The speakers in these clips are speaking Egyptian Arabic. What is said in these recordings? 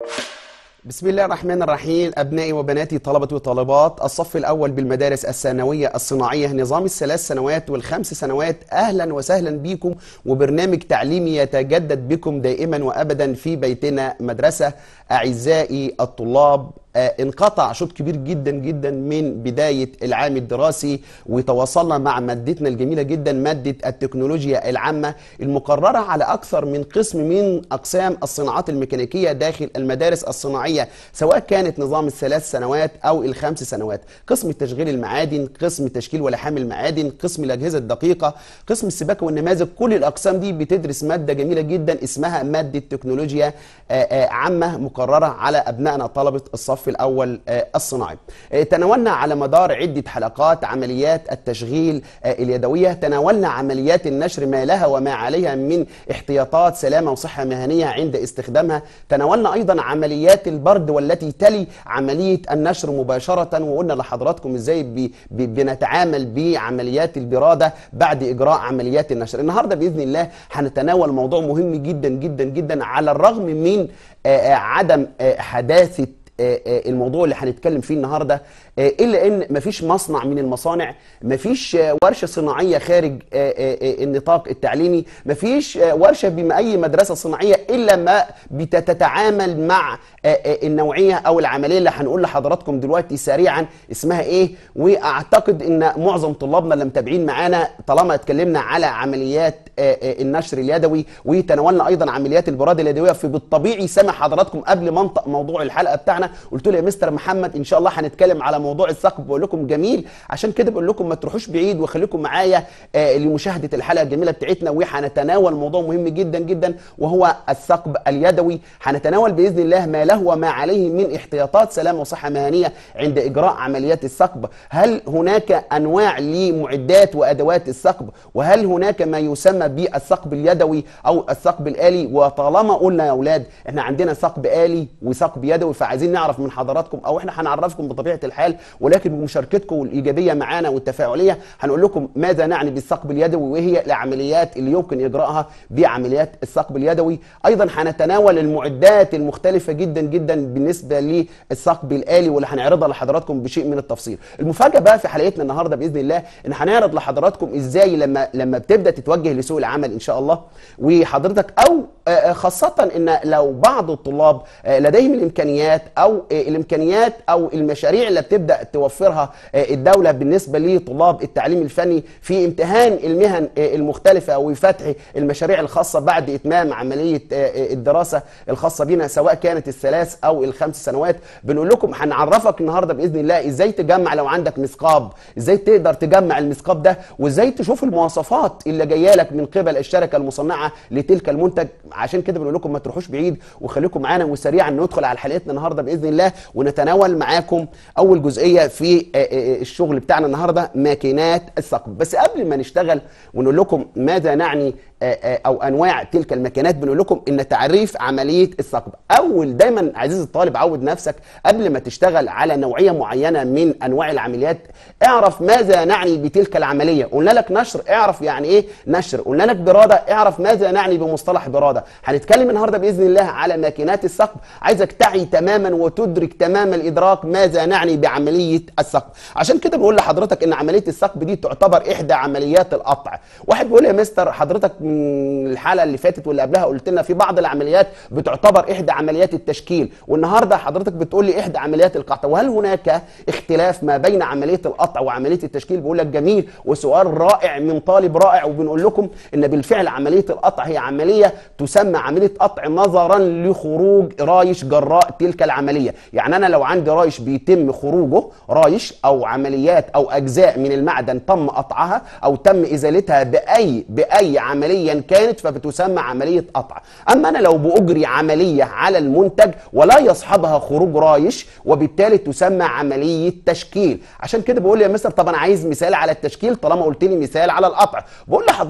بسم الله الرحمن الرحيم أبنائي وبناتي طلبة وطالبات الصف الأول بالمدارس الثانوية الصناعية نظام الثلاث سنوات والخمس سنوات أهلا وسهلا بكم وبرنامج تعليمي يتجدد بكم دائما وأبدا في بيتنا مدرسة أعزائي الطلاب آه، انقطع شوط كبير جدا جدا من بداية العام الدراسي وتواصلنا مع مادتنا الجميلة جدا مادة التكنولوجيا العامة المقررة على أكثر من قسم من أقسام الصناعات الميكانيكية داخل المدارس الصناعية سواء كانت نظام الثلاث سنوات أو الخمس سنوات قسم تشغيل المعادن قسم تشكيل ولحام المعادن قسم الأجهزة الدقيقة قسم السباكة والنماذج كل الأقسام دي بتدرس مادة جميلة جدا اسمها مادة تكنولوجيا آه، آه، عامة مقررة على أبنائنا طلبة الصف الأول آه، الصناعي آه، تناولنا على مدار عدة حلقات عمليات التشغيل آه، اليدوية تناولنا عمليات النشر ما لها وما عليها من احتياطات سلامة وصحة مهنية عند استخدامها تناولنا أيضا عمليات البرد والتي تلي عملية النشر مباشرة وقلنا لحضراتكم ازاي بي بي بنتعامل بعمليات البرادة بعد إجراء عمليات النشر النهاردة بإذن الله هنتناول موضوع مهم جدا جدا جدا على الرغم من آه، آه، عدم آه، حداثة آه، آه، الموضوع اللي هنتكلم فيه النهارده آه، الا ان مفيش مصنع من المصانع مفيش آه، ورشه صناعيه خارج آه، آه، آه، النطاق التعليمي مفيش آه، ورشه بما اي مدرسه صناعيه الا ما بتتعامل مع آه، آه، النوعيه او العمليه اللي هنقول لحضراتكم دلوقتي سريعا اسمها ايه واعتقد ان معظم طلابنا اللي متابعين معانا طالما اتكلمنا على عمليات آه، آه، النشر اليدوي وتناولنا ايضا عمليات البراد اليدويه فبالطبيعي سامع حضراتكم قبل ما انطق موضوع الحلقه بتاعنا قلت له يا مستر محمد ان شاء الله هنتكلم على موضوع الثقب بقول لكم جميل عشان كده بقول لكم ما تروحوش بعيد وخليكم معايا آه، لمشاهده الحلقه الجميله بتاعتنا وهنتناول موضوع مهم جدا جدا وهو الثقب اليدوي هنتناول باذن الله ما له وما عليه من احتياطات سلامه وصحه مهنيه عند اجراء عمليات الثقب هل هناك انواع لمعدات وادوات الثقب وهل هناك ما يسمى بالثقب اليدوي او الثقب الالي وطالما قلنا يا اولاد احنا عندنا ثقب الي وثقب يدوي فعايزين نعرف من حضراتكم او احنا هنعرفكم بطبيعه الحال ولكن بمشاركتكم الايجابيه معانا والتفاعليه هنقول لكم ماذا نعني بالثقب اليدوي وايه العمليات اللي يمكن اجراءها بعمليات الثقب اليدوي ايضا هنتناول المعدات المختلفه جدا جدا بالنسبه للثقب الالي واللي هنعرضها لحضراتكم بشيء من التفصيل المفاجاه بقى في حلقتنا النهارده باذن الله ان هنعرض لحضراتكم ازاي لما لما بتبدا تتوجه لسوق العمل ان شاء الله وحضرتك او آه، آه، خاصه ان لو بعض الطلاب آه، لديهم الامكانيات او آه، الامكانيات او المشاريع اللي بتبدا توفرها آه، الدوله بالنسبه لطلاب التعليم الفني في امتهان المهن آه، المختلفه وفتح المشاريع الخاصه بعد اتمام عمليه آه، آه، الدراسه الخاصه بنا سواء كانت الثلاث او الخمس سنوات بنقول لكم هنعرفك النهارده باذن الله ازاي تجمع لو عندك مثقاب ازاي تقدر تجمع المثقاب ده وازاي تشوف المواصفات اللي جايه لك من قبل الشركه المصنعه لتلك المنتج عشان كده بنقول لكم ما تروحوش بعيد وخليكم معانا وسريعا ندخل على حلقتنا النهارده باذن الله ونتناول معاكم اول جزئيه في آه، آه، الشغل بتاعنا النهارده ماكينات الثقب بس قبل ما نشتغل ونقول لكم ماذا نعني آه، آه، او انواع تلك الماكينات بنقول لكم ان تعريف عمليه الثقب اول دايما عزيزي الطالب عود نفسك قبل ما تشتغل على نوعيه معينه من انواع العمليات اعرف ماذا نعني بتلك العمليه قلنا لك نشر اعرف يعني ايه نشر قلنا لك براده اعرف ماذا نعني بمصطلح براده هنتكلم النهارده باذن الله على ماكينات الثقب عايزك تعي تماما وتدرك تمام الادراك ماذا نعني بعمليه الثقب عشان كده بقول لحضرتك ان عمليه الثقب دي تعتبر احدى عمليات القطع واحد بيقول لي يا مستر حضرتك من الحلقه اللي فاتت واللي قبلها قلت لنا في بعض العمليات بتعتبر احدى عمليات التشكيل والنهارده حضرتك بتقول لي احدى عمليات القطع وهل هناك اختلاف ما بين عمليه القطع وعمليه التشكيل بقول لك جميل وسؤال رائع من طالب رائع وبنقول لكم ان بالفعل عمليه القطع هي عمليه تسمى عمليه قطع نظرا لخروج رايش جراء تلك العمليه يعني انا لو عندي رايش بيتم خروجه رايش او عمليات او اجزاء من المعدن تم قطعها او تم ازالتها باي باي عمليه كانت فبتسمى عمليه قطع اما انا لو باجري عمليه على المنتج ولا يصحبها خروج رايش وبالتالي تسمى عمليه تشكيل عشان كده بقول يا مستر طب انا عايز مثال على التشكيل طالما قلت لي مثال على القطع بقول لحضرتك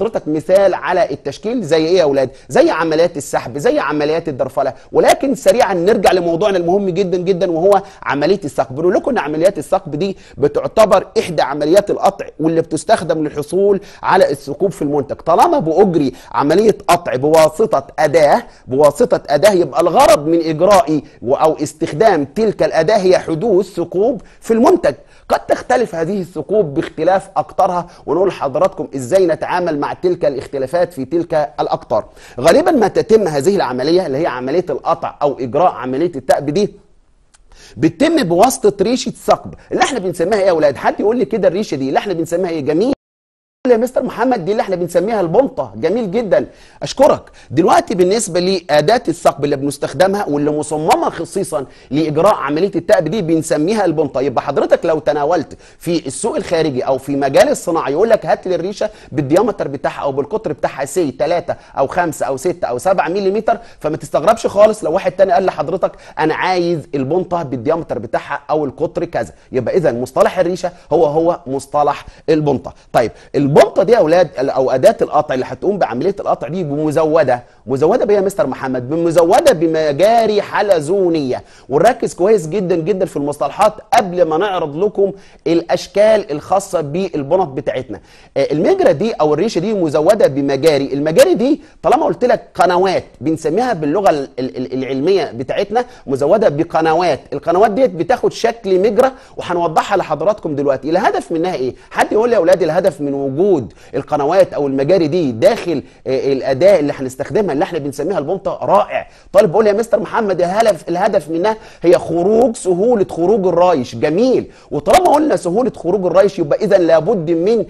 المثال على التشكيل زي ايه يا اولاد زي عمليات السحب زي عمليات الدرفله ولكن سريعا نرجع لموضوعنا المهم جدا جدا وهو عمليه الثقب بنقول لكم ان عمليات الثقب دي بتعتبر احدى عمليات القطع واللي بتستخدم للحصول على الثقوب في المنتج طالما باجري عمليه قطع بواسطه اداه بواسطه اداه يبقى الغرض من اجرائي او استخدام تلك الاداه هي حدوث ثقوب في المنتج قد تختلف هذه الثقوب باختلاف اقطارها ونقول لحضراتكم ازاي نتعامل مع تلك الاختلافات في تلك الاقطار غالبا ما تتم هذه العمليه اللي هي عمليه القطع او اجراء عمليه التأب دي بتتم بواسطه ريشه ثقب اللي احنا بنسميها ايه يا اولاد حد يقول لي كده الريشه دي اللي احنا بنسميها ايه جميل يا مستر محمد دي اللي احنا بنسميها البنطه جميل جدا اشكرك دلوقتي بالنسبه لاداه الثقب اللي بنستخدمها واللي مصممه خصيصا لاجراء عمليه التأب دي بنسميها البنطه يبقى حضرتك لو تناولت في السوق الخارجي او في مجال الصناعه يقول لك هات لي الريشه بالديامتر بتاعها او بالقطر بتاعها سي 3 او 5 او 6 او 7 ملم فما تستغربش خالص لو واحد تاني قال لحضرتك انا عايز البنطه بالديامتر بتاعها او القطر كذا يبقى اذا مصطلح الريشه هو هو مصطلح البنطه طيب البنطه دي يا اولاد او اداه القطع اللي هتقوم بعمليه القطع دي بمزوده مزوده بيها مستر محمد بمزوده بمجاري حلزونيه ونركز كويس جدا جدا في المصطلحات قبل ما نعرض لكم الاشكال الخاصه بالبنط بتاعتنا المجرى دي او الريشه دي مزوده بمجاري المجاري دي طالما قلت لك قنوات بنسميها باللغه العلميه بتاعتنا مزوده بقنوات القنوات ديت بتاخد شكل مجرى وهنوضحها لحضراتكم دلوقتي الهدف منها ايه حد يقول لي يا اولاد الهدف من وجود القنوات او المجاري دي داخل الاداه اللي هنستخدمها اللي احنا بنسميها البنطه رائع طالب بيقول لي يا مستر محمد الهدف الهدف منها هي خروج سهوله خروج الرايش جميل وطالما قلنا سهوله خروج الرايش يبقى اذا لابد من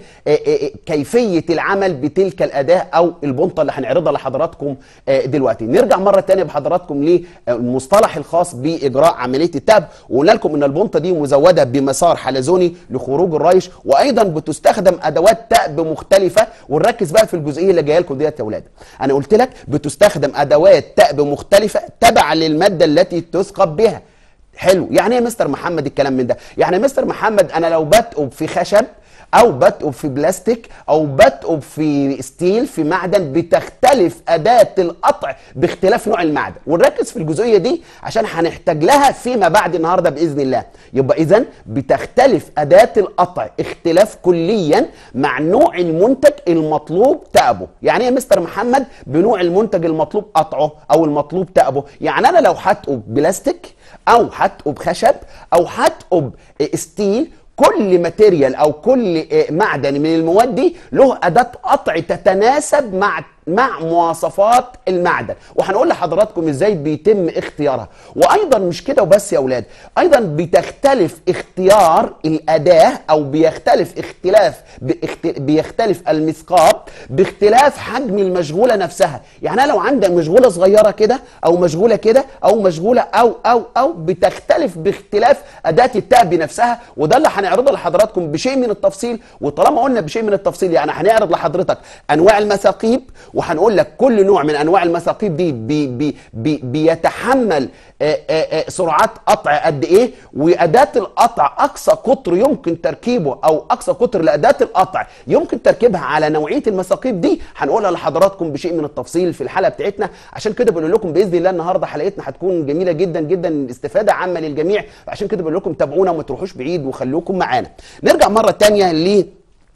كيفيه العمل بتلك الاداه او البنطه اللي هنعرضها لحضراتكم دلوقتي نرجع مره ثانيه بحضراتكم للمصطلح الخاص باجراء عمليه التاب وقلنا لكم ان البنطه دي مزوده بمسار حلزوني لخروج الرايش وايضا بتستخدم ادوات تأب مختلفه ونركز بقى في الجزئيه اللي جايه لكم ديت يا اولاد انا قلت لك بتستخدم ادوات تأب مختلفه تبع للماده التي تثقب بها حلو يعني ايه مستر محمد الكلام من ده يعني مستر محمد انا لو بتقب في خشب او بتقب في بلاستيك او بتقب في ستيل في معدن بتختلف اداه القطع باختلاف نوع المعدن ونركز في الجزئيه دي عشان هنحتاج لها فيما بعد النهارده باذن الله يبقى اذا بتختلف اداه القطع اختلاف كليا مع نوع المنتج المطلوب تأبه يعني ايه مستر محمد بنوع المنتج المطلوب قطعه او المطلوب تأبه يعني انا لو هتقب بلاستيك او هتقب خشب او هتقب ستيل كل ماتيريال او كل معدن من المواد دي له اداه قطع تتناسب مع مع مواصفات المعدن وهنقول لحضراتكم ازاي بيتم اختيارها وايضا مش كده وبس يا اولاد ايضا بتختلف اختيار الاداه او بيختلف اختلاف بيختلف المثقاب باختلاف حجم المشغوله نفسها يعني انا لو عندي مشغوله صغيره كده او مشغوله كده او مشغوله او او او بتختلف باختلاف اداه التأب نفسها وده اللي هنعرضه لحضراتكم بشيء من التفصيل وطالما قلنا بشيء من التفصيل يعني هنعرض لحضرتك انواع المثاقيب وهنقول لك كل نوع من انواع المثاقيب دي بي بي بي بيتحمل آآ آآ سرعات قطع قد ايه واداه القطع اقصى قطر يمكن تركيبه او اقصى قطر لاداه القطع يمكن تركيبها على نوعيه المثاقيب دي هنقولها لحضراتكم بشيء من التفصيل في الحلقه بتاعتنا عشان كده بقول لكم باذن الله النهارده حلقتنا هتكون جميله جدا جدا استفاده عامه للجميع عشان كده بقول لكم تابعونا وما تروحوش بعيد وخلوكم معانا نرجع مره ثانيه ل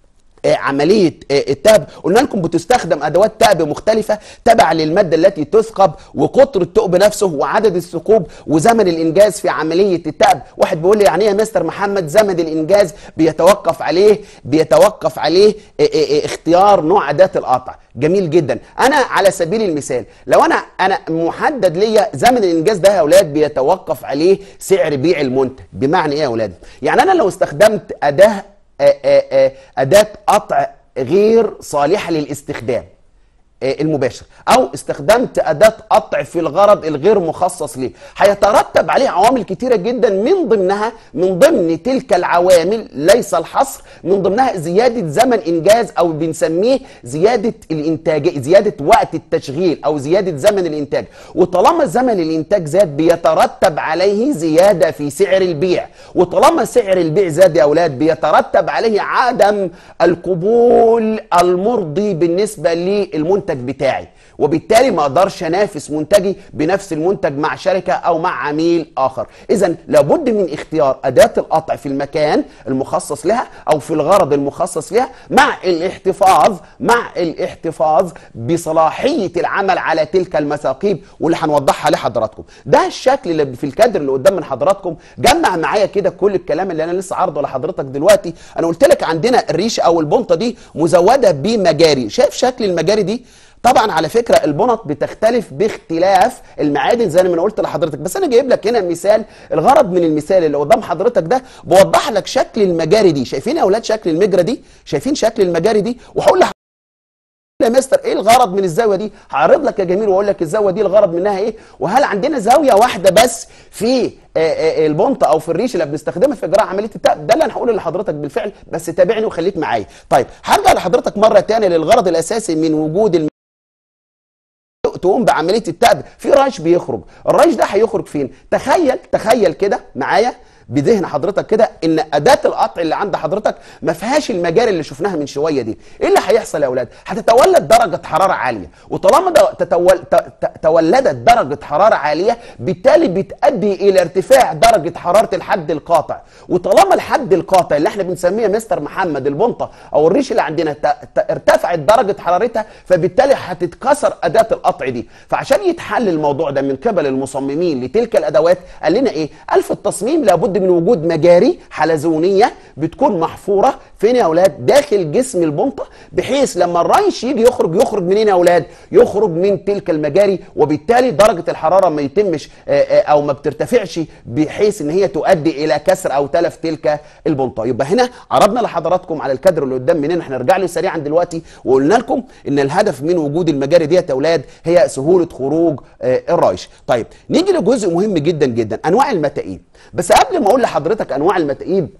عمليه التاب قلنا لكم بتستخدم ادوات تاب مختلفه تبع للماده التي تثقب وقطر الثقب نفسه وعدد الثقوب وزمن الانجاز في عمليه التاب واحد بيقول لي يعني ايه يا مستر محمد زمن الانجاز بيتوقف عليه بيتوقف عليه اختيار نوع اداه القطع جميل جدا انا على سبيل المثال لو انا انا محدد ليا زمن الانجاز ده يا اولاد بيتوقف عليه سعر بيع المنتج بمعنى ايه يا اولاد يعني انا لو استخدمت اداه أداة قطع غير صالحة للاستخدام آه، المباشر او استخدمت اداه قطع في الغرض الغير مخصص ليه هيترتب عليه عوامل كتيره جدا من ضمنها من ضمن تلك العوامل ليس الحصر من ضمنها زياده زمن انجاز او بنسميه زياده الانتاج زياده وقت التشغيل او زياده زمن الانتاج وطالما زمن الانتاج زاد بيترتب عليه زياده في سعر البيع وطالما سعر البيع زاد يا اولاد بيترتب عليه عدم القبول المرضي بالنسبه للمنتج بتاعي وبالتالي ما اقدرش انافس منتجي بنفس المنتج مع شركه او مع عميل اخر اذا لابد من اختيار اداه القطع في المكان المخصص لها او في الغرض المخصص لها مع الاحتفاظ مع الاحتفاظ بصلاحيه العمل على تلك المثاقيب واللي هنوضحها لحضراتكم ده الشكل اللي في الكادر اللي قدام من حضراتكم جمع معايا كده كل الكلام اللي انا لسه عارضه لحضرتك دلوقتي انا قلت لك عندنا الريشه او البنطه دي مزوده بمجاري شايف شكل المجاري دي طبعا على فكره البنط بتختلف باختلاف المعادن زي ما انا قلت لحضرتك بس انا جايب لك هنا مثال الغرض من المثال اللي قدام حضرتك ده بوضح لك شكل المجاري دي شايفين يا اولاد شكل المجرى دي شايفين شكل المجاري دي وهقول لحضرتك يا مستر ايه الغرض من الزاويه دي هعرض لك يا جميل واقول لك الزاويه دي الغرض منها ايه وهل عندنا زاويه واحده بس في آه، آه، البنطه او في الريش اللي بنستخدمها في اجراء عمليه التأب ده اللي انا هقوله لحضرتك بالفعل بس تابعني وخليك معايا طيب هرجع لحضرتك مره تانية للغرض الاساسي من وجود الم... تقوم بعمليه التأب في ريش بيخرج الريش ده هيخرج فين تخيل تخيل كده معايا بذهن حضرتك كده ان اداه القطع اللي عند حضرتك ما فيهاش المجاري اللي شفناها من شويه دي ايه اللي هيحصل يا اولاد هتتولد درجه حراره عاليه وطالما ده تتول... ت... ت... تولدت درجه حراره عاليه بالتالي بتؤدي الى ارتفاع درجه حراره الحد القاطع وطالما الحد القاطع اللي احنا بنسميه مستر محمد البنطه او الريش اللي عندنا ت... ت... ارتفعت درجه حرارتها فبالتالي هتتكسر اداه القطع دي فعشان يتحل الموضوع ده من قبل المصممين لتلك الادوات قال لنا ايه قال في التصميم لابد من وجود مجاري حلزونيه بتكون محفوره فين يا اولاد داخل جسم البنطه بحيث لما الريش يجي يخرج يخرج منين يا اولاد يخرج من تلك المجاري وبالتالي درجه الحراره ما يتمش آه، آه، او ما بترتفعش بحيث ان هي تؤدي الى كسر او تلف تلك البنطه يبقى هنا عرضنا لحضراتكم على الكادر اللي قدام مننا احنا نرجع له سريعا دلوقتي وقلنا لكم ان الهدف من وجود المجاري ديت يا اولاد هي سهوله خروج آه، الريش طيب نيجي لجزء مهم جدا جدا انواع المتائيب بس قبل ما اقول لحضرتك انواع المتائيب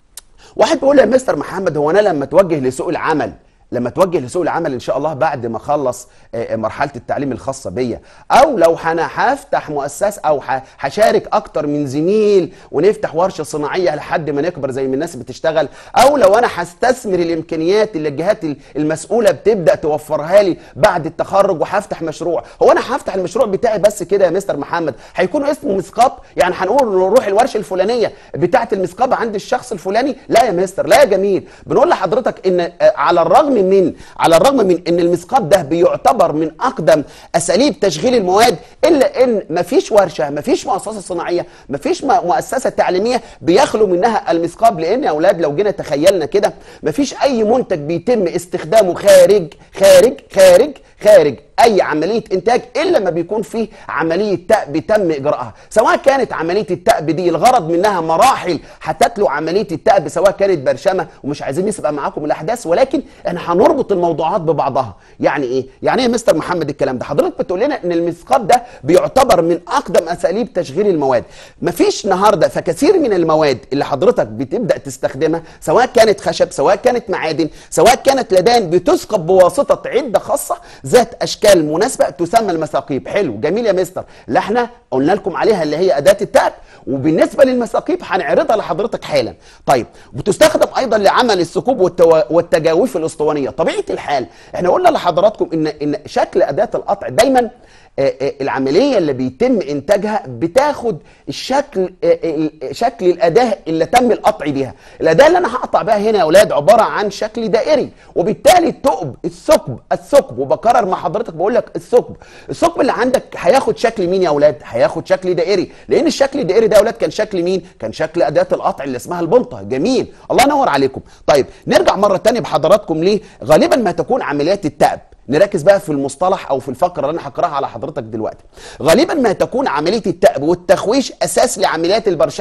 واحد بيقول لي يا مستر محمد هو انا لما اتوجه لسوق العمل لما اتوجه لسوق العمل ان شاء الله بعد ما اخلص آه، مرحله التعليم الخاصه بيا او لو انا هفتح مؤسسه او ه- هشارك اكتر من زميل ونفتح ورشه صناعيه لحد ما نكبر زي ما الناس بتشتغل او لو انا هستثمر الامكانيات اللي الجهات ال- المسؤوله بتبدا توفرها لي بعد التخرج وهفتح مشروع هو انا هفتح المشروع بتاعي بس كده يا مستر محمد هيكون اسمه مثقاب يعني هنقول نروح الورشه الفلانيه بتاعه المثقاب عند الشخص الفلاني لا يا مستر لا يا جميل بنقول لحضرتك ان آه، على الرغم من على الرغم من ان المثقاب ده بيعتبر من اقدم اساليب تشغيل المواد الا ان مفيش ورشه مفيش مؤسسه صناعيه مفيش م- مؤسسه تعليميه بيخلو منها المثقاب لان يا اولاد لو جينا تخيلنا كده مفيش اي منتج بيتم استخدامه خارج خارج خارج خارج اي عمليه انتاج الا ما بيكون فيه عمليه تأب تم اجراءها سواء كانت عمليه التأب دي الغرض منها مراحل هتتلو عمليه التأب سواء كانت برشمه ومش عايزين نسبق معاكم الاحداث ولكن احنا هنربط الموضوعات ببعضها يعني ايه يعني ايه يا مستر محمد الكلام ده حضرتك بتقول لنا ان المثقاب ده بيعتبر من اقدم اساليب تشغيل المواد مفيش النهارده فكثير من المواد اللي حضرتك بتبدا تستخدمها سواء كانت خشب سواء كانت معادن سواء كانت لدان بتسقط بواسطه عده خاصه ذات اشكال مناسبه تسمى المثاقيب حلو جميل يا مستر اللي احنا قلنا لكم عليها اللي هي اداه التأب وبالنسبه للمثاقيب هنعرضها لحضرتك حالا طيب وتستخدم ايضا لعمل الثقوب والتو... والتجاويف الاسطوانيه طبيعه الحال احنا قلنا لحضراتكم ان ان شكل اداه القطع دايما آه، آه، العمليه اللي بيتم انتاجها بتاخد الشكل آه، آه، شكل الاداه اللي تم القطع بيها الاداه اللي انا هقطع بيها هنا يا اولاد عباره عن شكل دائري وبالتالي الثقب الثقب الثقب وبكرر مع حضرتك بقول لك الثقب الثقب اللي عندك هياخد شكل مين يا اولاد هياخد شكل دائري لان الشكل الدائري ده يا اولاد كان شكل مين كان شكل اداه القطع اللي اسمها البنطه جميل الله ينور عليكم طيب نرجع مره تانية بحضراتكم ليه غالبا ما تكون عمليات التأب نركز بقى في المصطلح او في الفقره اللي انا هقراها على حضرتك دلوقتي غالبا ما تكون عمليه التأب والتخويش اساس لعمليات البرشمه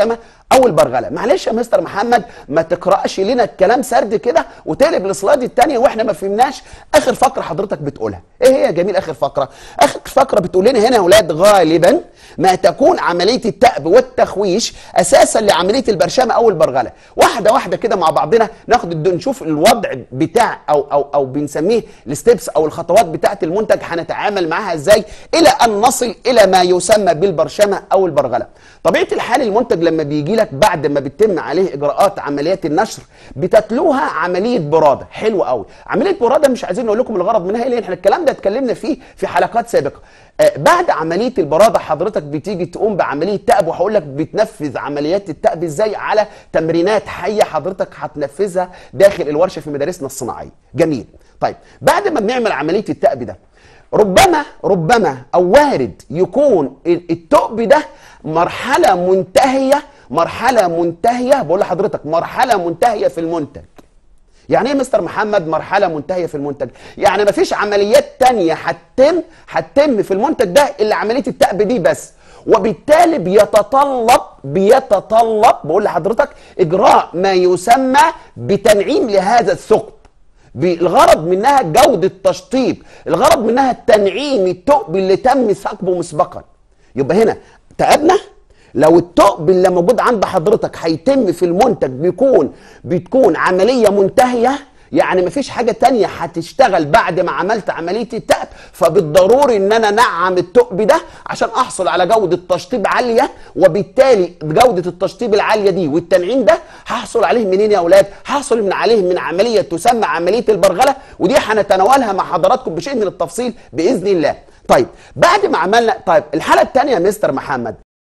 او البرغله معلش يا مستر محمد ما تقراش لنا الكلام سرد كده وتقلب السلايد الثانيه واحنا ما فهمناش اخر فقره حضرتك بتقولها ايه هي يا جميل اخر فقره اخر فقره بتقول لنا هنا يا اولاد غالبا ما تكون عمليه التأب والتخويش اساسا لعمليه البرشامه او البرغله واحده واحده كده مع بعضنا ناخد الد- نشوف الوضع بتاع او او او بنسميه الستبس او الخطوات بتاعه المنتج هنتعامل معاها ازاي الى ان نصل الى ما يسمى بالبرشمه او البرغله طبيعه الحال المنتج لما بيجي لك بعد ما بتتم عليه اجراءات عمليات النشر بتتلوها عمليه براده حلو قوي عمليه براده مش عايزين نقول لكم الغرض منها ايه لان احنا الكلام ده اتكلمنا فيه في حلقات سابقه آه، بعد عمليه البراده حضرتك بتيجي تقوم بعمليه تأب وهقول لك بتنفذ عمليات التأب ازاي على تمرينات حيه حضرتك هتنفذها داخل الورشه في مدارسنا الصناعيه جميل طيب بعد ما بنعمل عمليه التأب ده ربما ربما او وارد يكون التؤب ده مرحله منتهيه مرحله منتهيه بقول لحضرتك مرحله منتهيه في المنتج يعني ايه مستر محمد مرحله منتهيه في المنتج يعني مفيش عمليات تانية هتتم هتتم في المنتج ده الا عمليه التأب دي بس وبالتالي بيتطلب بيتطلب بقول لحضرتك اجراء ما يسمى بتنعيم لهذا الثقب بالغرض منها جودة تشطيب الغرض منها تنعيم الثقب اللي تم ثقبه مسبقا يبقى هنا تأبنا لو الثقب اللي موجود عند حضرتك هيتم في المنتج بيكون بتكون عملية منتهية يعني مفيش حاجة تانية هتشتغل بعد ما عملت عملية التأب فبالضروري ان انا نعم الثقب ده عشان احصل على جودة تشطيب عالية وبالتالي جودة التشطيب العالية دي والتنعيم ده هحصل عليه منين يا اولاد؟ هحصل من عليه من عملية تسمى عملية البرغلة ودي هنتناولها مع حضراتكم بشيء من التفصيل بإذن الله. طيب بعد ما عملنا طيب الحالة الثانية يا مستر محمد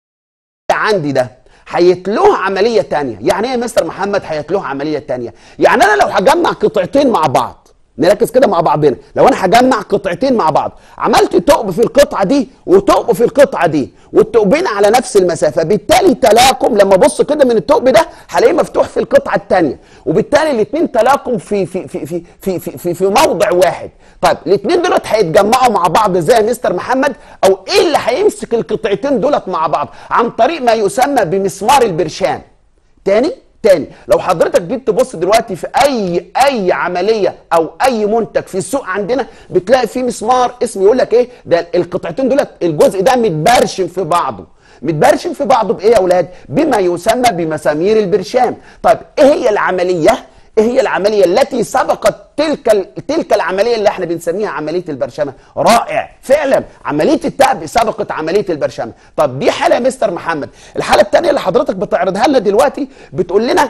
عندي ده هيتلوه عمليه تانية يعني ايه يا مستر محمد هيتلوه عمليه تانية يعني انا لو هجمع قطعتين مع بعض نركز كده مع بعضنا لو انا هجمع قطعتين مع بعض عملت ثقب في القطعه دي وثقب في القطعه دي والثقبين على نفس المسافه بالتالي تلاكم لما ابص كده من الثقب ده هلاقيه مفتوح في القطعه الثانيه وبالتالي الاثنين تلاكم في في في في في في, في, في موضع واحد طيب الاثنين دولت هيتجمعوا مع بعض ازاي يا مستر محمد او ايه اللي هيمسك القطعتين دولت مع بعض عن طريق ما يسمى بمسمار البرشام تاني تاني لو حضرتك جيت تبص دلوقتي في اي اي عمليه او اي منتج في السوق عندنا بتلاقي فيه مسمار اسمه يقول لك ايه ده القطعتين دولت الجزء ده متبرشم في بعضه متبرشم في بعضه بايه يا اولاد بما يسمى بمسامير البرشام طيب ايه هي العمليه ايه هي العمليه التي سبقت تلك ال- تلك العمليه اللي احنا بنسميها عمليه البرشمه رائع فعلا عمليه التأب سبقت عمليه البرشمه طب دي حاله يا مستر محمد الحاله الثانيه اللي حضرتك بتعرضها لنا دلوقتي بتقول لنا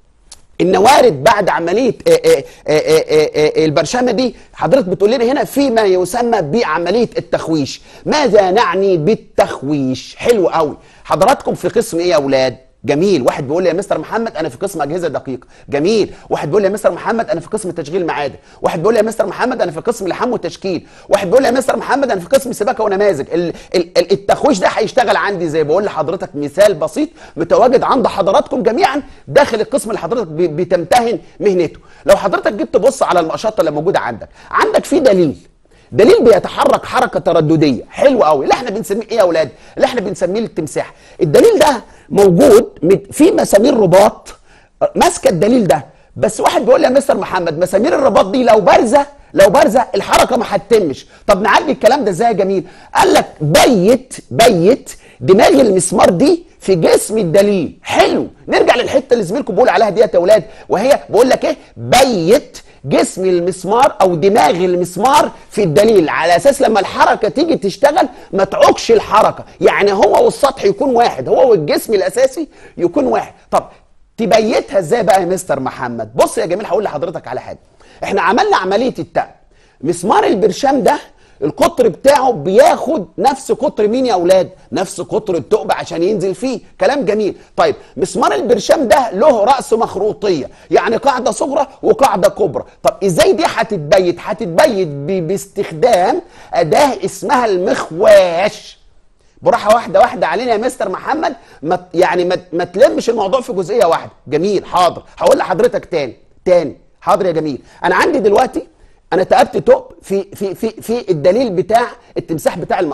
ان وارد بعد عمليه آه، آه، آه، آه، آه، البرشمه دي حضرتك بتقول لنا هنا في ما يسمى بعمليه التخويش ماذا نعني بالتخويش حلو قوي حضراتكم في قسم ايه يا اولاد جميل واحد بيقول لي يا مستر محمد انا في قسم اجهزه دقيقه جميل واحد بيقول لي يا مستر محمد انا في قسم تشغيل معادن واحد بيقول لي يا مستر محمد انا في قسم لحام وتشكيل واحد بيقول لي يا مستر محمد انا في قسم سباكه ونماذج ال- ال- ال- التخويش ده هيشتغل عندي زي بقول لحضرتك مثال بسيط متواجد عند حضراتكم جميعا داخل القسم اللي حضرتك ب- بتمتهن مهنته لو حضرتك جيت تبص على المقشطه اللي موجوده عندك عندك في دليل دليل بيتحرك حركه تردديه حلو قوي اللي احنا بنسميه ايه يا اولاد اللي احنا بنسميه التمساح الدليل ده موجود مت- في مسامير رباط آه، ماسكه الدليل ده بس واحد بيقول لي يا مستر محمد مسامير الرباط دي لو بارزه لو بارزه الحركه ما هتتمش طب نعدي الكلام ده ازاي يا جميل قال لك بيت بيت دماغ المسمار دي في جسم الدليل حلو نرجع للحته اللي زميلكم بيقول عليها ديت يا اولاد وهي بقول لك ايه بيت جسم المسمار او دماغ المسمار في الدليل على اساس لما الحركه تيجي تشتغل ما تعوقش الحركه يعني هو والسطح يكون واحد هو والجسم الاساسي يكون واحد طب تبيتها ازاي بقى يا مستر محمد بص يا جميل هقول لحضرتك على حاجه احنا عملنا عمليه التأب مسمار البرشام ده القطر بتاعه بياخد نفس قطر مين يا اولاد نفس قطر الثقب عشان ينزل فيه كلام جميل طيب مسمار البرشام ده له راس مخروطيه يعني قاعده صغرى وقاعده كبرى طب ازاي دي هتتبيت هتتبيت ب- باستخدام اداه اسمها المخواش براحه واحده واحده علينا يا مستر محمد ما ت- يعني ما, ت- ما تلمش الموضوع في جزئيه واحده جميل حاضر هقول لحضرتك تاني تاني حاضر يا جميل انا عندي دلوقتي انا تقبت توب في في في في الدليل بتاع التمساح بتاع المقشطه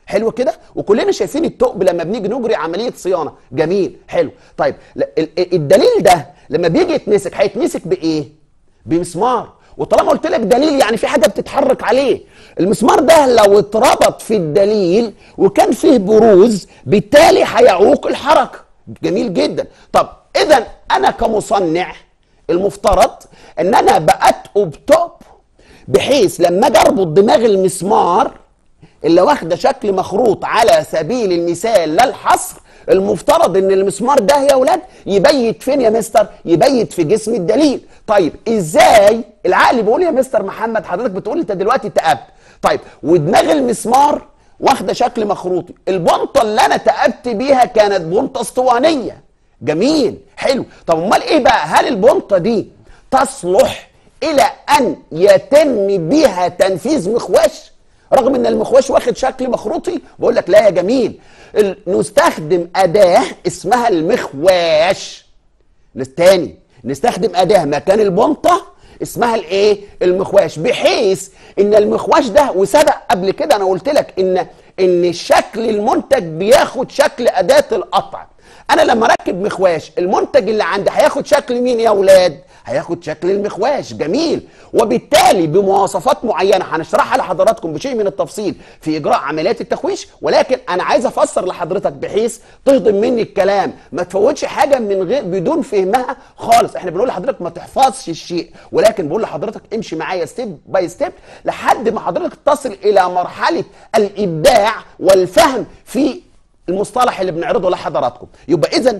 حلو كده وكلنا شايفين الثقب لما بنيجي نجري عمليه صيانه جميل حلو طيب ل- ال- الدليل ده لما بيجي يتمسك هيتمسك بايه بمسمار وطالما قلت لك دليل يعني في حاجه بتتحرك عليه المسمار ده لو اتربط في الدليل وكان فيه بروز بالتالي هيعوق الحركه جميل جدا طب اذا انا كمصنع المفترض ان انا بأتقب ثقب بحيث لما اجي اربط دماغ المسمار اللي واخده شكل مخروط على سبيل المثال لا الحصر المفترض ان المسمار ده يا ولاد يبيت فين يا مستر يبيت في جسم الدليل طيب ازاي العقل بيقول يا مستر محمد حضرتك بتقول انت دلوقتي تقبت طيب ودماغ المسمار واخده شكل مخروطي البنطه اللي انا تقبت بيها كانت بنطه اسطوانيه جميل حلو طب امال ايه بقى هل البنطه دي تصلح الى ان يتم بها تنفيذ مخواش رغم ان المخواش واخد شكل مخروطي بقول لك لا يا جميل ال- نستخدم اداه اسمها المخواش تاني نستخدم اداه مكان البنطه اسمها الايه المخواش بحيث ان المخواش ده وسبق قبل كده انا قلت لك ان ان الشكل المنتج بياخد شكل اداه القطع انا لما اركب مخواش المنتج اللي عندي هياخد شكل مين يا اولاد هياخد شكل المخواش جميل وبالتالي بمواصفات معينه هنشرحها لحضراتكم بشيء من التفصيل في اجراء عمليات التخويش ولكن انا عايز افسر لحضرتك بحيث تهضم مني الكلام ما تفوتش حاجه من غير بدون فهمها خالص احنا بنقول لحضرتك ما تحفظش الشيء ولكن بقول لحضرتك امشي معايا ستيب باي ستيب لحد ما حضرتك تصل الى مرحله الابداع والفهم في المصطلح اللي بنعرضه لحضراتكم يبقى اذا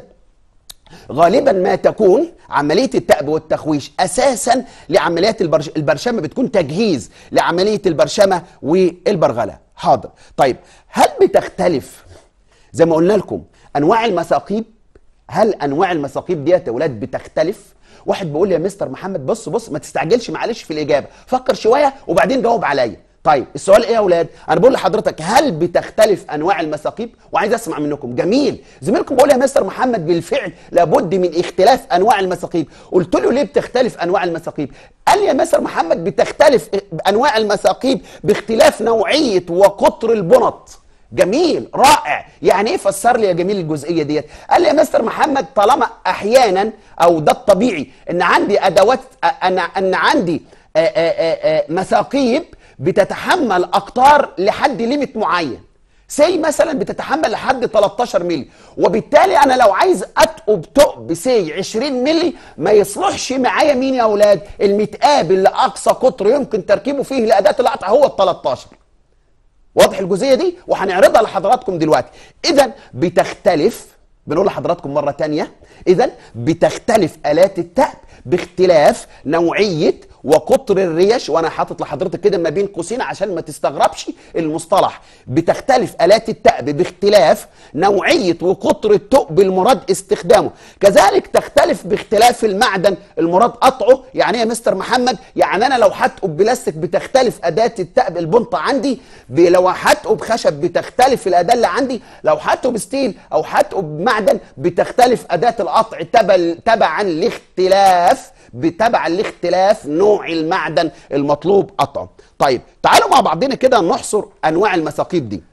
غالبا ما تكون عمليه التأب والتخويش اساسا لعمليات البرش... البرشمه بتكون تجهيز لعمليه البرشمه والبرغله حاضر طيب هل بتختلف زي ما قلنا لكم انواع المثاقيب هل انواع المثاقيب ديت يا ولاد بتختلف واحد بيقول لي يا مستر محمد بص بص ما تستعجلش معلش في الاجابه فكر شويه وبعدين جاوب عليا طيب السؤال ايه يا اولاد انا بقول لحضرتك هل بتختلف انواع المثاقيب وعايز اسمع منكم جميل زميلكم بيقول يا مستر محمد بالفعل لابد من اختلاف انواع المثاقيب قلت له ليه بتختلف انواع المثاقيب قال لي يا مستر محمد بتختلف انواع المثاقيب باختلاف نوعيه وقطر البنط جميل رائع يعني ايه فسر لي يا جميل الجزئيه ديت قال لي يا مستر محمد طالما احيانا او ده الطبيعي ان عندي ادوات ان ان عندي آآ آآ آآ مثاقيب بتتحمل اقطار لحد ليميت معين سي مثلا بتتحمل لحد 13 مللي وبالتالي انا لو عايز اتقب ثقب سي 20 مللي ما يصلحش معايا مين يا اولاد المتقاب اللي اقصى قطر يمكن تركيبه فيه لاداه القطع هو ال 13 واضح الجزئيه دي وهنعرضها لحضراتكم دلوقتي اذا بتختلف بنقول لحضراتكم مره تانية اذا بتختلف الات التأب باختلاف نوعيه وقطر الريش وانا حاطط لحضرتك كده ما بين قوسين عشان ما تستغربش المصطلح بتختلف الات التأب باختلاف نوعيه وقطر الثقب المراد استخدامه كذلك تختلف باختلاف المعدن المراد قطعه يعني ايه يا مستر محمد يعني انا لو هتقب بلاستيك بتختلف اداه التأب البنطه عندي ب- لو هتقب خشب بتختلف الاداه اللي عندي لو هتقب ستيل او هتقب معدن بتختلف اداه القطع تبع تبعا لاختلاف بتبع لاختلاف نوع المعدن المطلوب قطعه طيب تعالوا مع بعضنا كده نحصر انواع المثاقيب دي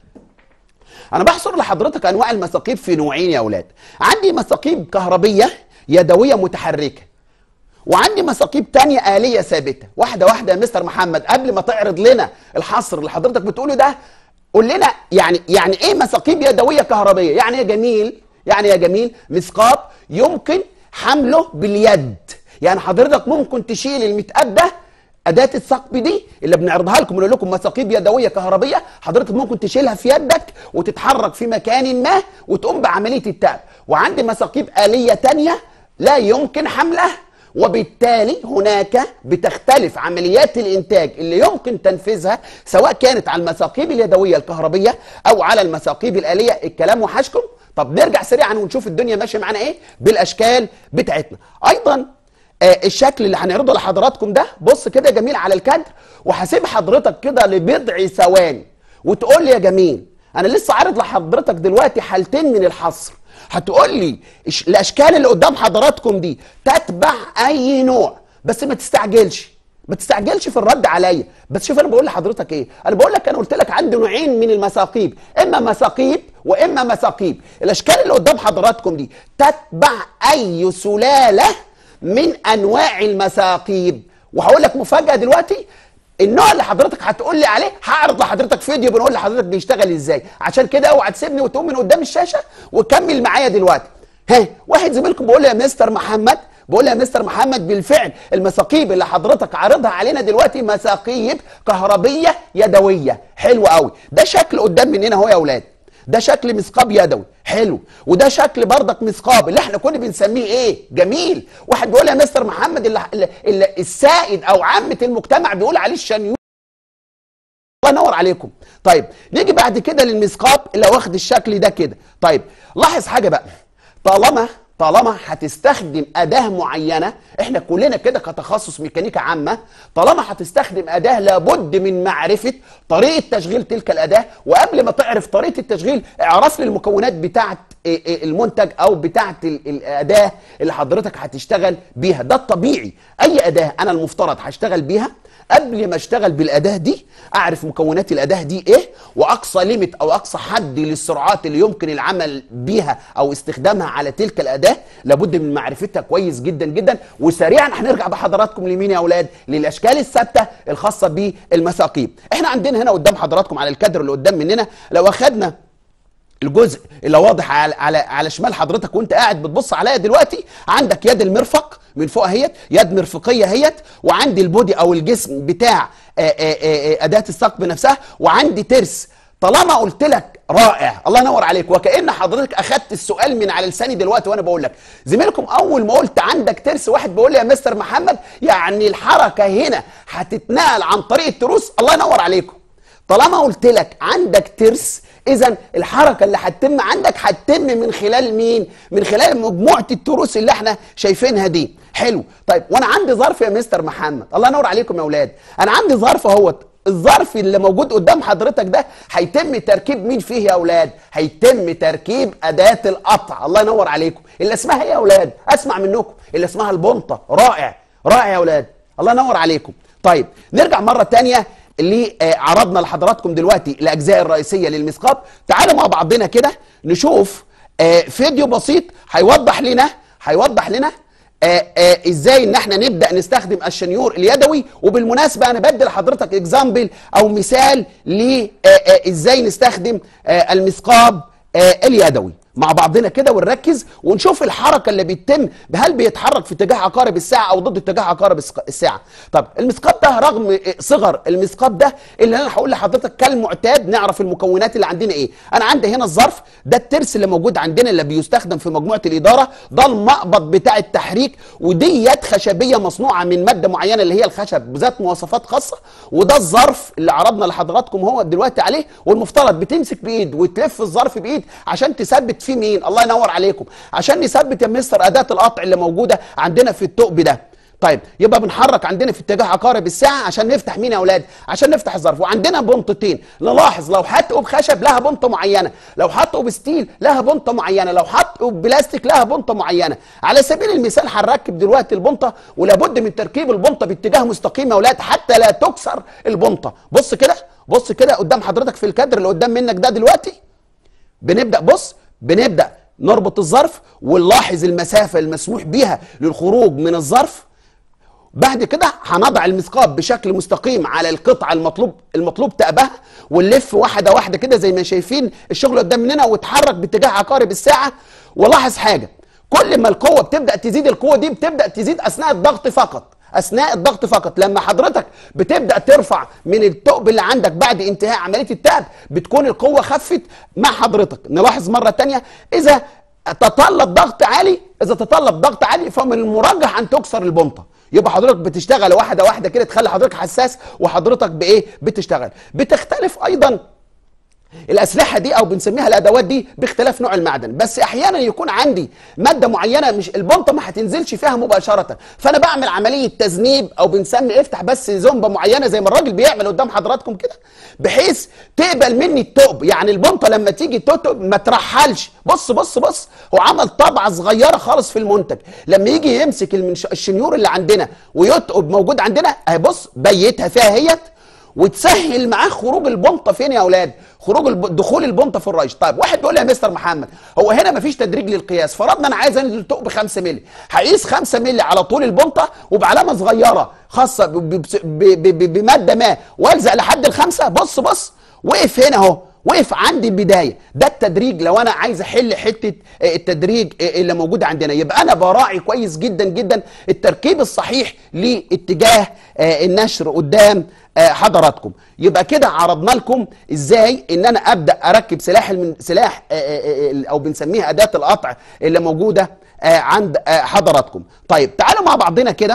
انا بحصر لحضرتك انواع المثاقيب في نوعين يا اولاد عندي مثاقيب كهربيه يدويه متحركه وعندي مثاقيب تانية آلية ثابتة واحدة واحدة يا مستر محمد قبل ما تعرض لنا الحصر اللي حضرتك بتقوله ده قول لنا يعني يعني ايه مثاقيب يدوية كهربية يعني يا جميل يعني يا جميل مثقاب يمكن حمله باليد يعني حضرتك ممكن تشيل المتقاب ده أداة الثقب دي اللي بنعرضها لكم بنقول لكم مثاقيب يدوية كهربية حضرتك ممكن تشيلها في يدك وتتحرك في مكان ما وتقوم بعملية التأب وعندي مثاقيب آلية تانية لا يمكن حملها وبالتالي هناك بتختلف عمليات الانتاج اللي يمكن تنفيذها سواء كانت على المثاقيب اليدويه الكهربيه او على المثاقيب الاليه الكلام وحشكم طب نرجع سريعا ونشوف الدنيا ماشيه معانا ايه بالاشكال بتاعتنا ايضا آه الشكل اللي هنعرضه لحضراتكم ده بص كده يا جميل على الكادر وهسيب حضرتك كده لبضع ثواني وتقول لي يا جميل انا لسه عارض لحضرتك دلوقتي حالتين من الحصر هتقول لي إش- الاشكال اللي قدام حضراتكم دي تتبع اي نوع بس ما تستعجلش ما تستعجلش في الرد عليا بس شوف انا بقول لحضرتك ايه انا بقول لك انا قلت لك عندي نوعين من المثاقيب اما مثاقيب واما مثاقيب الاشكال اللي قدام حضراتكم دي تتبع اي سلاله من انواع المثاقيب وهقول لك مفاجاه دلوقتي النوع اللي حضرتك هتقول لي عليه هعرض لحضرتك فيديو بنقول لحضرتك بيشتغل ازاي عشان كده اوعى تسيبني وتقوم من قدام الشاشه وكمل معايا دلوقتي ها واحد زميلكم بيقول لي يا مستر محمد بقول يا مستر محمد بالفعل المثاقيب اللي حضرتك عارضها علينا دلوقتي مثاقيب كهربيه يدويه حلو قوي ده شكل قدام مننا اهو يا اولاد ده شكل مثقاب يدوي حلو وده شكل بردك مثقاب اللي احنا كنا بنسميه ايه جميل واحد بيقول يا مستر محمد اللي اللي اللي السائد او عامه المجتمع بيقول عليه الشنيور الله ينور عليكم طيب نيجي بعد كده للمثقاب اللي واخد الشكل ده كده طيب لاحظ حاجه بقى طالما طالما هتستخدم اداه معينه احنا كلنا كده كتخصص ميكانيكا عامه طالما هتستخدم اداه لابد من معرفه طريقه تشغيل تلك الاداه وقبل ما تعرف طريقه التشغيل اعرف لي المكونات بتاعه المنتج او بتاعه الاداه اللي حضرتك هتشتغل بيها ده الطبيعي اي اداه انا المفترض هشتغل بيها قبل ما اشتغل بالاداه دي اعرف مكونات الاداه دي ايه واقصى ليميت او اقصى حد للسرعات اللي يمكن العمل بيها او استخدامها على تلك الاداه لابد من معرفتها كويس جدا جدا وسريعا هنرجع بحضراتكم لمين يا اولاد للاشكال الثابته الخاصه بالمثاقيب احنا عندنا هنا قدام حضراتكم على الكادر اللي قدام مننا لو اخدنا الجزء اللي واضح على على على شمال حضرتك وانت قاعد بتبص عليا دلوقتي عندك يد المرفق من فوق اهيت يد مرفقيه اهيت وعندي البودي او الجسم بتاع آآ آآ اداه الثقب نفسها وعندي ترس طالما قلت لك رائع الله ينور عليك وكأن حضرتك اخدت السؤال من على لساني دلوقتي وانا بقول لك زميلكم اول ما قلت عندك ترس واحد بيقول لي يا مستر محمد يعني الحركه هنا هتتنقل عن طريق التروس الله ينور عليكم طالما قلت لك عندك ترس اذا الحركه اللي هتتم عندك هتتم من خلال مين من خلال مجموعه التروس اللي احنا شايفينها دي حلو طيب وانا عندي ظرف يا مستر محمد الله ينور عليكم يا اولاد انا عندي ظرف اهوت الظرف اللي موجود قدام حضرتك ده هيتم تركيب مين فيه يا اولاد هيتم تركيب اداه القطع الله ينور عليكم اللي اسمها ايه يا اولاد اسمع منكم اللي اسمها البنطه رائع رائع يا اولاد الله ينور عليكم طيب نرجع مره تانية اللي عرضنا لحضراتكم دلوقتي الاجزاء الرئيسيه للمثقاب تعالوا مع بعضنا كده نشوف فيديو بسيط هيوضح لنا هيوضح لنا آآ آآ ازاي ان احنا نبدا نستخدم الشنيور اليدوي وبالمناسبه انا بدي لحضرتك اكزامبل او مثال ل ازاي نستخدم المثقاب اليدوي مع بعضنا كده ونركز ونشوف الحركه اللي بيتم هل بيتحرك في اتجاه عقارب الساعه او ضد اتجاه عقارب الساعه طب المثقاب ده رغم صغر المثقاب ده اللي انا هقول لحضرتك كالمعتاد نعرف المكونات اللي عندنا ايه انا عندي هنا الظرف ده الترس اللي موجود عندنا اللي بيستخدم في مجموعه الاداره ده المقبض بتاع التحريك ودي يد خشبيه مصنوعه من ماده معينه اللي هي الخشب ذات مواصفات خاصه وده الظرف اللي عرضنا لحضراتكم هو دلوقتي عليه والمفترض بتمسك بايد وتلف الظرف بايد عشان تثبت في مين الله ينور عليكم عشان نثبت يا مستر اداه القطع اللي موجوده عندنا في الثقب ده طيب يبقى بنحرك عندنا في اتجاه عقارب الساعه عشان نفتح مين يا اولاد عشان نفتح الظرف وعندنا بنطتين نلاحظ لو حطوا بخشب لها بنطه معينه لو حطوا بستيل لها بنطه معينه لو حطوا بلاستيك لها بنطه معينه على سبيل المثال هنركب دلوقتي البنطه ولابد من تركيب البنطه باتجاه مستقيم يا اولاد حتى لا تكسر البنطه بص كده بص كده قدام حضرتك في الكادر اللي قدام منك ده دلوقتي بنبدا بص بنبدا نربط الظرف ونلاحظ المسافه المسموح بها للخروج من الظرف بعد كده هنضع المثقاب بشكل مستقيم على القطعه المطلوب المطلوب تقبها ونلف واحده واحده كده زي ما شايفين الشغل قدام مننا وتحرك باتجاه عقارب الساعه ولاحظ حاجه كل ما القوه بتبدا تزيد القوه دي بتبدا تزيد اثناء الضغط فقط اثناء الضغط فقط لما حضرتك بتبدا ترفع من الثقب اللي عندك بعد انتهاء عمليه التعب بتكون القوه خفت مع حضرتك نلاحظ مره تانية اذا تطلب ضغط عالي اذا تطلب ضغط عالي فمن المرجح ان تكسر البنطه يبقى حضرتك بتشتغل واحده واحده كده تخلي حضرتك حساس وحضرتك بايه بتشتغل بتختلف ايضا الاسلحه دي او بنسميها الادوات دي باختلاف نوع المعدن بس احيانا يكون عندي ماده معينه مش البنطه ما هتنزلش فيها مباشره فانا بعمل عمليه تذنيب او بنسمي افتح بس زومبه معينه زي ما الراجل بيعمل قدام حضراتكم كده بحيث تقبل مني التقب يعني البنطه لما تيجي تتقب ما ترحلش بص بص بص هو عمل طبعه صغيره خالص في المنتج لما يجي يمسك المنش- الشنيور اللي عندنا ويتقب موجود عندنا اهي بص بيتها فيها هيت وتسهل معاه خروج البنطه فين يا اولاد خروج الب... دخول البنطه في الريش طيب واحد بيقول لي يا مستر محمد هو هنا مفيش تدريج للقياس فرضنا انا عايز انزل ثقب 5 مللي هقيس 5 مللي على طول البنطه وبعلامه صغيره خاصه ب... ب... ب... ب... بماده ما والزق لحد الخمسه بص بص وقف هنا اهو وقف عندي البدايه ده التدريج لو انا عايز احل حته آه، التدريج آه، اللي موجود عندنا يبقى انا براعي كويس جدا جدا التركيب الصحيح لاتجاه آه، النشر قدام آه، حضراتكم يبقى كده عرضنا لكم ازاي ان انا ابدا اركب سلاح المن... سلاح آه، آه، آه، او بنسميها اداه القطع اللي موجوده آه، عند آه، حضراتكم طيب تعالوا مع بعضنا كده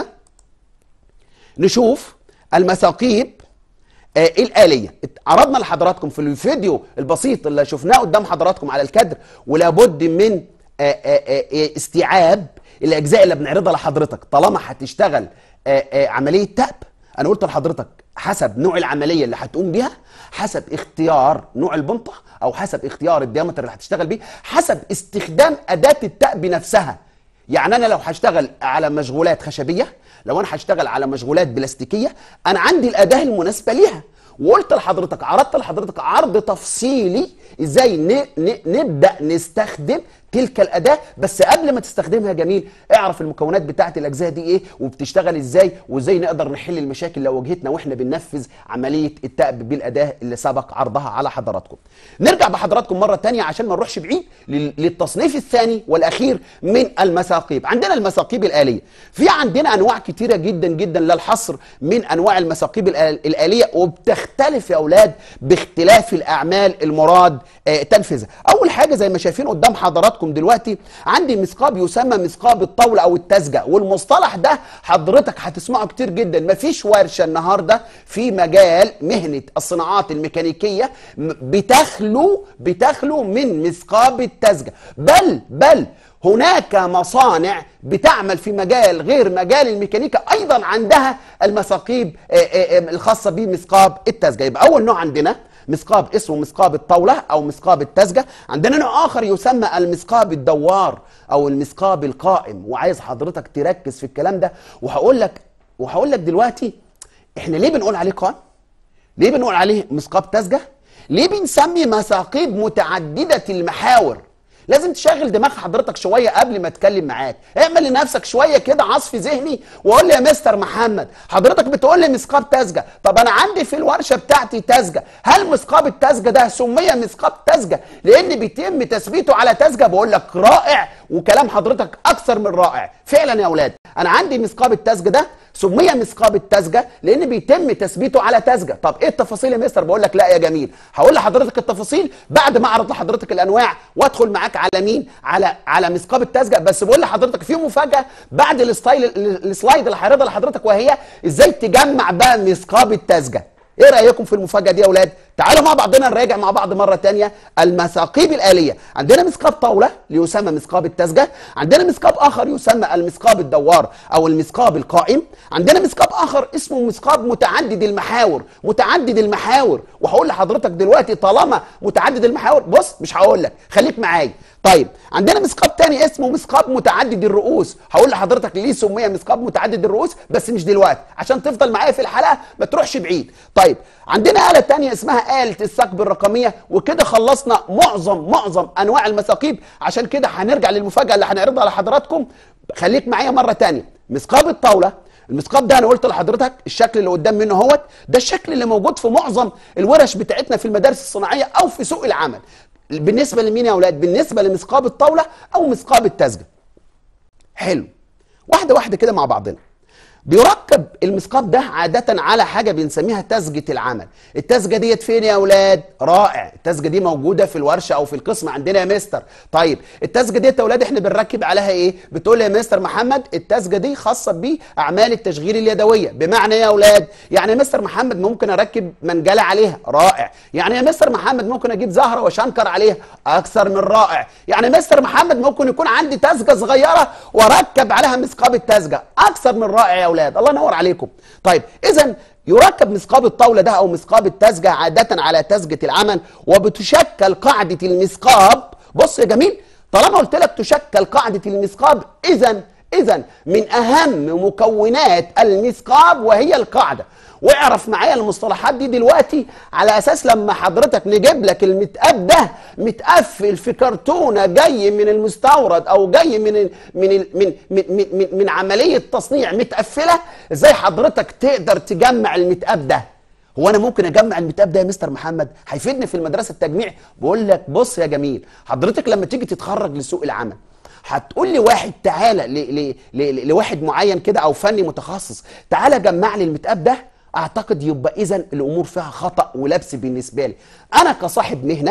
نشوف المثاقيب آه، الآلية عرضنا لحضراتكم في الفيديو البسيط اللي شفناه قدام حضراتكم على الكادر ولابد من آه، آه، آه، استيعاب الأجزاء اللي بنعرضها لحضرتك طالما هتشتغل آه، آه، عملية تأب أنا قلت لحضرتك حسب نوع العملية اللي هتقوم بيها حسب اختيار نوع البنطة أو حسب اختيار الديامتر اللي هتشتغل بيه حسب استخدام أداة التأب نفسها يعني انا لو هشتغل على مشغولات خشبيه لو انا هشتغل على مشغولات بلاستيكيه انا عندي الاداه المناسبه ليها وقلت لحضرتك عرضت لحضرتك عرض تفصيلي ازاي ن... ن... نبدا نستخدم تلك الاداه بس قبل ما تستخدمها يا جميل اعرف المكونات بتاعه الاجزاء دي ايه وبتشتغل ازاي وازاي نقدر نحل المشاكل اللي واجهتنا واحنا بننفذ عمليه التأب بالاداه اللي سبق عرضها على حضراتكم نرجع بحضراتكم مره تانية عشان ما نروحش بعيد لل- للتصنيف الثاني والاخير من المثاقيب عندنا المثاقيب الاليه في عندنا انواع كتيره جدا جدا لا الحصر من انواع المثاقيب الآل- الاليه وبتختلف يا اولاد باختلاف الاعمال المراد آه، تنفيذها اول حاجه زي ما شايفين قدام حضراتكم دلوقتي عندي مثقاب يسمى مثقاب الطاوله او التسجه والمصطلح ده حضرتك هتسمعه كتير جدا مفيش ورشه النهارده في مجال مهنه الصناعات الميكانيكيه م- بتخلو بتخلو من مثقاب التسجه بل بل هناك مصانع بتعمل في مجال غير مجال الميكانيكا ايضا عندها المثاقيب آه، آه، آه، الخاصه بمثقاب التسجه يبقى اول نوع عندنا مثقاب اسمه مثقاب الطاوله او مثقاب التسجه عندنا نوع اخر يسمى المثقاب الدوار او المثقاب القائم وعايز حضرتك تركز في الكلام ده وهقول لك وهقول لك دلوقتي احنا ليه بنقول عليه قائم ليه بنقول عليه مثقاب تسجه ليه بنسمي مثاقيب متعدده المحاور لازم تشغل دماغ حضرتك شويه قبل ما اتكلم معاك اعمل لنفسك شويه كده عصف ذهني وقول لي يا مستر محمد حضرتك بتقول لي مثقاب تسجه طب انا عندي في الورشه بتاعتي تسجه هل مثقاب التسجه ده سمي مثقاب تسجه لان بيتم تثبيته على تسجه بقول لك رائع وكلام حضرتك اكثر من رائع فعلا يا اولاد انا عندي مثقاب التسجه ده سمي مثقاب التسجه لان بيتم تثبيته على تسجه طب ايه التفاصيل يا مستر بقول لك لا يا جميل هقول لحضرتك التفاصيل بعد ما اعرض لحضرتك الانواع وادخل معاك على مين على على مثقاب التسجه بس بقول لحضرتك في مفاجاه بعد الستايل السلايد اللي هعرضها لحضرتك وهي ازاي تجمع بقى مثقاب التسجه ايه رايكم في المفاجاه دي يا اولاد تعالوا مع بعضنا نراجع مع بعض مره تانية المثاقيب الاليه عندنا مثقاب طاوله ليسمى مثقاب التسجه عندنا مثقاب اخر يسمى المثقاب الدوار او المثقاب القائم عندنا مثقاب اخر اسمه مثقاب متعدد المحاور متعدد المحاور وهقول لحضرتك دلوقتي طالما متعدد المحاور بص مش هقول لك خليك معايا طيب عندنا مثقاب تاني اسمه مثقاب متعدد الرؤوس هقول لحضرتك ليه سمي مثقاب متعدد الرؤوس بس مش دلوقتي عشان تفضل معايا في الحلقه ما تروحش بعيد طيب عندنا آلة تانية اسمها آلة الثقب الرقمية وكده خلصنا معظم معظم أنواع المثاقيب عشان كده هنرجع للمفاجأة اللي هنعرضها لحضراتكم خليك معايا مرة تانية مثقاب الطاولة المثقاب ده انا قلت لحضرتك الشكل اللي قدام منه اهوت ده الشكل اللي موجود في معظم الورش بتاعتنا في المدارس الصناعيه او في سوق العمل بالنسبه لمين يا اولاد بالنسبه لمثقاب الطاوله او مثقاب التسجه حلو واحده واحده كده مع بعضنا بيركب المسقاب ده عادة على حاجة بنسميها تسجة العمل التسجة ديت فين يا أولاد؟ رائع التسجة دي موجودة في الورشة أو في القسم عندنا يا مستر طيب التسجة ديت يا أولاد احنا بنركب عليها إيه؟ بتقول لي يا مستر محمد التسجة دي خاصة بأعمال التشغيل اليدوية بمعنى إيه يا أولاد؟ يعني يا مستر محمد ممكن أركب منجلة عليها رائع يعني يا مستر محمد ممكن أجيب زهرة وشنكر عليها أكثر من رائع يعني يا مستر محمد ممكن يكون عندي تسجة صغيرة وأركب عليها مسقاب التسجة أكثر من رائع يا أولاد الله ينور عليكم طيب إذا يركب مسقاب الطاولة ده أو مسقاب التسجة عادة على تسجة العمل وبتشكل قاعدة المسقاب بص يا جميل طالما قلت لك تشكل قاعدة المسقاب إذا إذا من أهم مكونات المسقاب وهي القاعدة واعرف معايا المصطلحات دي دلوقتي على اساس لما حضرتك نجيب لك المتقاب ده متقفل في كرتونه جاي من المستورد او جاي من ال من ال من من من, من, من عمليه تصنيع متقفله ازاي حضرتك تقدر تجمع المتقاب ده هو انا ممكن اجمع المتقاب ده يا مستر محمد هيفيدني في المدرسه التجميع بقول لك بص يا جميل حضرتك لما تيجي تتخرج لسوق العمل هتقول لي واحد تعالى ل- ل- ل- لواحد معين كده او فني متخصص تعالى جمع لي المتقاب ده اعتقد يبقى اذا الامور فيها خطا ولبس بالنسبه لي انا كصاحب مهنه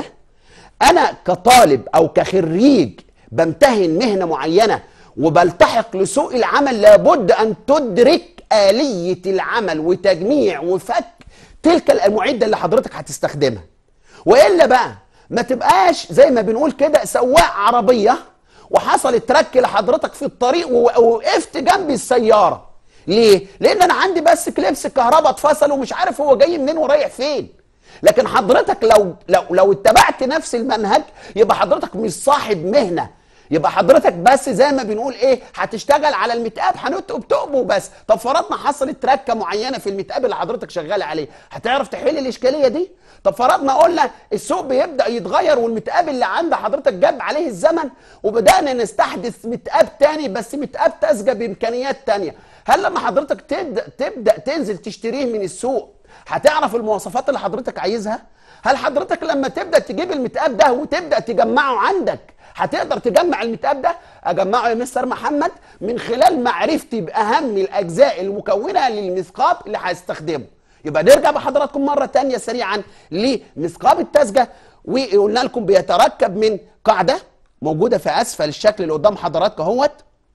انا كطالب او كخريج بمتهن مهنه معينه وبلتحق لسوق العمل لابد ان تدرك اليه العمل وتجميع وفك تلك المعده اللي حضرتك هتستخدمها والا بقى ما تبقاش زي ما بنقول كده سواق عربيه وحصل ترك لحضرتك في الطريق ووقفت جنب السياره ليه لان انا عندي بس كليبس الكهرباء اتفصل ومش عارف هو جاي منين ورايح فين لكن حضرتك لو لو لو اتبعت نفس المنهج يبقى حضرتك مش صاحب مهنه يبقى حضرتك بس زي ما بنقول ايه هتشتغل على المتقاب هنتقب تقبه بس طب فرضنا حصلت تركه معينه في المتقاب اللي حضرتك شغال عليه هتعرف تحل الاشكاليه دي طب فرضنا قلنا السوق بيبدا يتغير والمتقاب اللي عند حضرتك جاب عليه الزمن وبدانا نستحدث متقاب تاني بس متقاب تسجى بامكانيات تانيه هل لما حضرتك تبدا تبدا تنزل تشتريه من السوق هتعرف المواصفات اللي حضرتك عايزها هل حضرتك لما تبدا تجيب المتقاب ده وتبدا تجمعه عندك هتقدر تجمع المتقاب ده اجمعه يا مستر محمد من خلال معرفتي باهم الاجزاء المكونه للمثقاب اللي هستخدمه يبقى نرجع بحضراتكم مره تانية سريعا لمثقاب التسجه وقلنا لكم بيتركب من قاعده موجوده في اسفل الشكل اللي قدام حضراتكم اهوت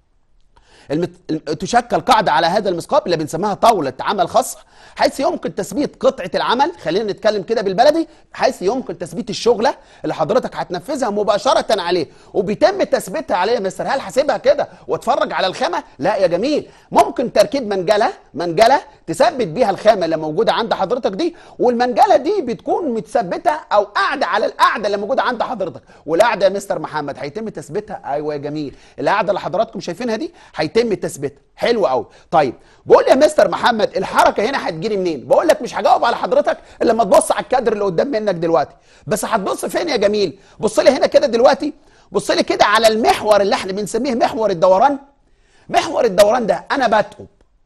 المت... تشكل قاعدة على هذا المثقاب اللي بنسميها طاولة عمل خاصة حيث يمكن تثبيت قطعة العمل خلينا نتكلم كده بالبلدي حيث يمكن تثبيت الشغلة اللي حضرتك هتنفذها مباشرة عليه وبيتم تثبيتها عليه يا مستر هل هسيبها كده واتفرج على الخامة لا يا جميل ممكن تركيب منجلة منجلة تثبت بيها الخامة اللي موجودة عند حضرتك دي والمنجلة دي بتكون متثبتة او قاعدة على القاعدة اللي موجودة عند حضرتك والقاعدة يا مستر محمد هيتم تثبيتها ايوه يا جميل القاعدة اللي حضراتكم شايفينها دي هيتم تثبيتها حلو قوي طيب بقول لي يا مستر محمد الحركه هنا هتجيلي منين بقول لك مش هجاوب على حضرتك الا لما تبص على الكادر اللي قدام منك دلوقتي بس هتبص فين يا جميل بص لي هنا كده دلوقتي بص لي كده على المحور اللي احنا بنسميه محور الدوران محور الدوران ده انا بتقب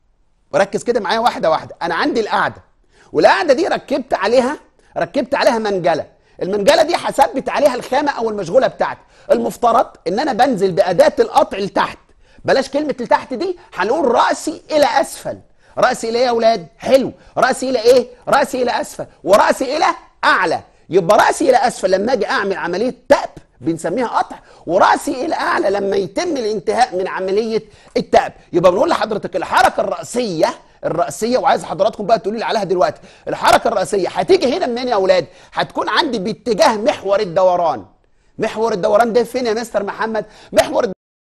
وركز كده معايا واحده واحده انا عندي القاعده والقاعده دي ركبت عليها ركبت عليها منجله المنجله دي هثبت عليها الخامه او المشغوله بتاعتي المفترض ان انا بنزل باداه القطع لتحت بلاش كلمة لتحت دي هنقول رأسي إلى أسفل رأسي إلى إيه يا أولاد؟ حلو رأسي إلى إيه؟ رأسي إلى أسفل ورأسي إلى أعلى يبقى رأسي إلى أسفل لما أجي أعمل عملية تأب بنسميها قطع ورأسي إلى أعلى لما يتم الانتهاء من عملية التأب يبقى بنقول لحضرتك الحركة الرأسية الرأسية وعايز حضراتكم بقى تقولوا لي عليها دلوقتي الحركة الرأسية هتيجي هنا منين يا أولاد؟ هتكون عندي باتجاه محور الدوران محور الدوران ده فين يا مستر محمد؟ محور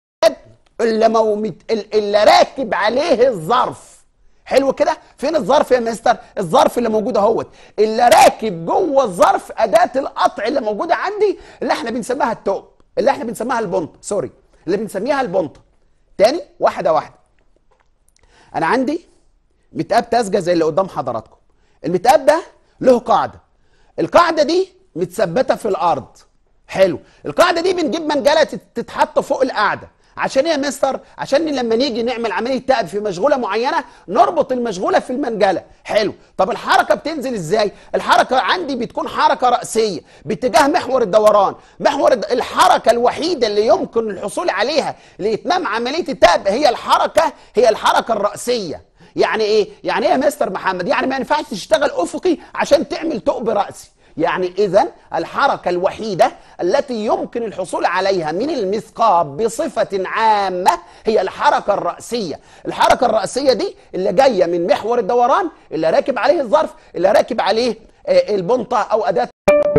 اللي مومت اللي راكب عليه الظرف حلو كده فين الظرف يا مستر الظرف اللي موجود اهوت اللي راكب جوه الظرف اداه القطع اللي موجوده عندي اللي احنا بنسميها التوب اللي احنا بنسميها البنط سوري اللي بنسميها البنطه تاني واحده واحده انا عندي متقاب تسجه زي اللي قدام حضراتكم المتقاب ده له قاعده القاعده دي متثبته في الارض حلو القاعده دي بنجيب منجله تتحط فوق القاعده عشان ايه يا مستر عشان لما نيجي نعمل عمليه تأب في مشغوله معينه نربط المشغوله في المنجله حلو طب الحركه بتنزل ازاي الحركه عندي بتكون حركه راسيه باتجاه محور الدوران محور الحركه الوحيده اللي يمكن الحصول عليها لاتمام عمليه التأب هي الحركه هي الحركه الراسيه يعني ايه يعني ايه يا مستر محمد يعني ما ينفعش تشتغل افقي عشان تعمل ثقب راسي يعني اذا الحركه الوحيده التي يمكن الحصول عليها من المثقاب بصفه عامه هي الحركه الراسيه الحركه الراسيه دي اللي جايه من محور الدوران اللي راكب عليه الظرف اللي راكب عليه آه، البنطه او اداه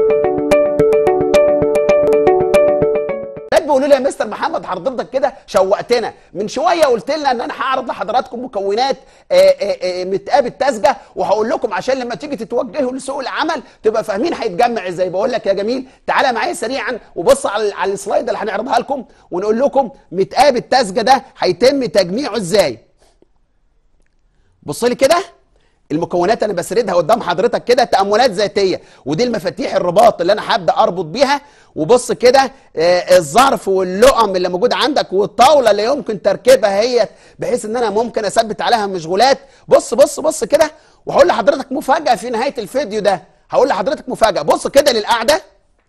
ناس بيقولوا لي يا مستر محمد حضرتك كده شوقتنا من شويه قلت لنا ان انا هعرض لحضراتكم مكونات آه، آه، آه، متقاب التسجه وهقول لكم عشان لما تيجي تتوجهوا لسوق العمل تبقى فاهمين هيتجمع ازاي بقول لك يا جميل تعالى معايا سريعا وبص على على السلايد اللي هنعرضها لكم ونقول لكم متقاب التسجه ده هيتم تجميعه ازاي بص لي كده المكونات انا بسردها قدام حضرتك كده تاملات ذاتيه ودي المفاتيح الرباط اللي انا هبدا اربط بيها وبص كده آه، الظرف واللقم اللي موجود عندك والطاوله اللي يمكن تركيبها هي بحيث ان انا ممكن اثبت عليها مشغولات بص بص بص كده وهقول لحضرتك مفاجاه في نهايه الفيديو ده هقول لحضرتك مفاجاه بص كده للقعده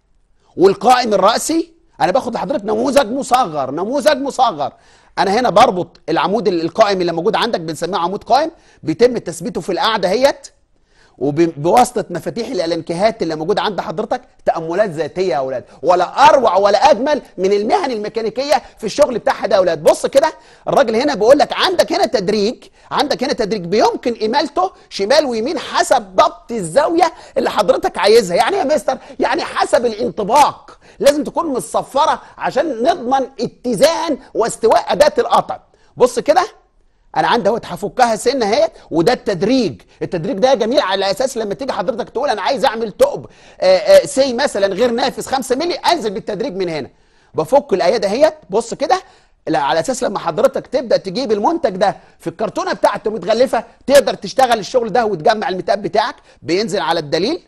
والقائم الرأسي أنا باخد لحضرتك نموذج مصغر نموذج مصغر أنا هنا بربط العمود القائم اللي موجود عندك بنسميه عمود قائم بيتم تثبيته في القعدة هيت وبواسطة مفاتيح الالانكيهات اللي موجودة عند حضرتك تأملات ذاتية يا أولاد ولا أروع ولا أجمل من المهن الميكانيكية في الشغل بتاعها ده يا أولاد بص كده الراجل هنا بيقول لك عندك هنا تدريج عندك هنا تدريج بيمكن إمالته شمال ويمين حسب ضبط الزاوية اللي حضرتك عايزها يعني إيه يا مستر يعني حسب الانطباق لازم تكون متصفرة عشان نضمن اتزان واستواء أداة القطع بص كده انا عندي اهوت هفكها سنه اهي وده التدريج التدريج ده جميل على اساس لما تيجي حضرتك تقول انا عايز اعمل ثقب سي مثلا غير نافذ 5 مللي انزل بالتدريج من هنا بفك الايادي اهيت بص كده لا على اساس لما حضرتك تبدا تجيب المنتج ده في الكرتونه بتاعته متغلفه تقدر تشتغل الشغل ده وتجمع المتاب بتاعك بينزل على الدليل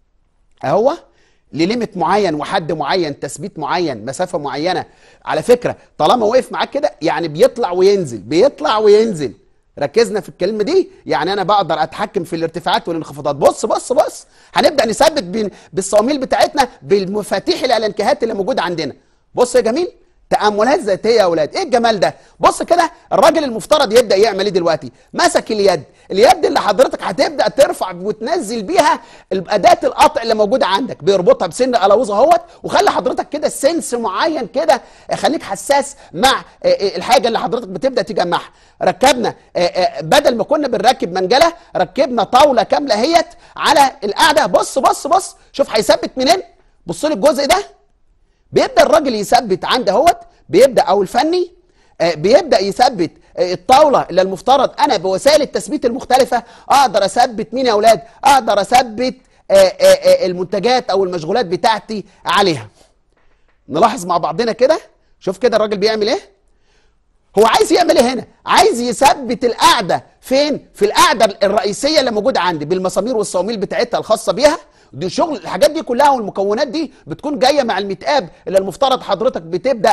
اهو لليميت معين وحد معين تثبيت معين مسافه معينه على فكره طالما وقف معاك كده يعني بيطلع وينزل بيطلع وينزل ركزنا في الكلمه دي يعني انا بقدر اتحكم في الارتفاعات والانخفاضات بص بص بص هنبدا نثبت بين- بالصواميل بتاعتنا بالمفاتيح الالانكيهات اللي موجوده عندنا بص يا جميل تأملات ذاتية يا أولاد إيه الجمال ده بص كده الراجل المفترض يبدأ يعمل إيه دلوقتي مسك اليد اليد اللي حضرتك هتبدأ ترفع وتنزل بيها أداة القطع اللي موجودة عندك بيربطها بسن قلاوظة اهوت وخلي حضرتك كده سنس معين كده خليك حساس مع آه، آه، الحاجة اللي حضرتك بتبدأ تجمعها ركبنا آه، آه، بدل ما كنا بنركب منجلة ركبنا طاولة كاملة اهيت على القاعدة بص بص بص شوف هيثبت منين بص لي الجزء ده بيبدا الراجل يثبت عند اهوت بيبدا او الفني آه، بيبدا يثبت آه، الطاوله اللي المفترض انا بوسائل التثبيت المختلفه اقدر اثبت مين يا اولاد اقدر اثبت آه، آه، آه، المنتجات او المشغولات بتاعتي عليها نلاحظ مع بعضنا كده شوف كده الراجل بيعمل ايه هو عايز يعمل ايه هنا عايز يثبت القاعده فين في القاعده الرئيسيه اللي موجوده عندي بالمسامير والصواميل بتاعتها الخاصه بيها دي شغل الحاجات دي كلها والمكونات دي بتكون جايه مع المتقاب اللي المفترض حضرتك بتبدا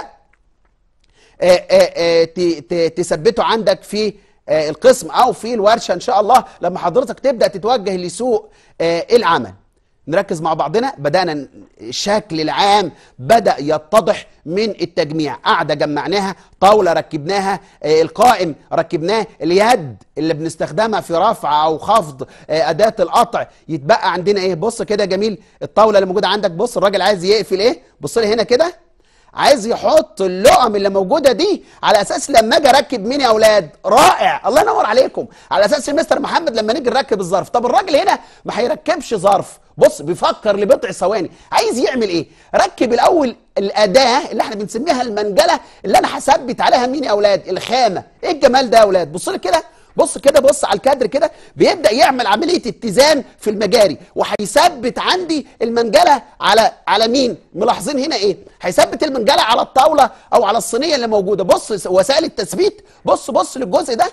آه، آه، آه، ت- ت- تثبته عندك في آه، القسم او في الورشه ان شاء الله لما حضرتك تبدا تتوجه لسوق آه، العمل نركز مع بعضنا بدانا ن- الشكل العام بدا يتضح من التجميع قاعده جمعناها طاوله ركبناها آه، القائم ركبناه اليد اللي بنستخدمها في رفع او خفض آه، اداه القطع يتبقى عندنا ايه بص كده يا جميل الطاوله اللي موجوده عندك بص الراجل عايز يقفل ايه بص لي هنا كده عايز يحط اللقم اللي موجوده دي على اساس لما اجي اركب مين يا اولاد رائع الله ينور عليكم على اساس مستر محمد لما نيجي نركب الظرف طب الراجل هنا ما هيركبش ظرف بص بيفكر لبضع ثواني عايز يعمل ايه ركب الاول الاداه اللي احنا بنسميها المنجله اللي انا هثبت عليها مين يا اولاد الخامه ايه الجمال ده يا اولاد بص لي كده بص كده بص على الكادر كده بيبدا يعمل عمليه اتزان في المجاري وهيثبت عندي المنجله على على مين ملاحظين هنا ايه هيثبت المنجله على الطاوله او على الصينيه اللي موجوده بص وسائل التثبيت بص بص للجزء ده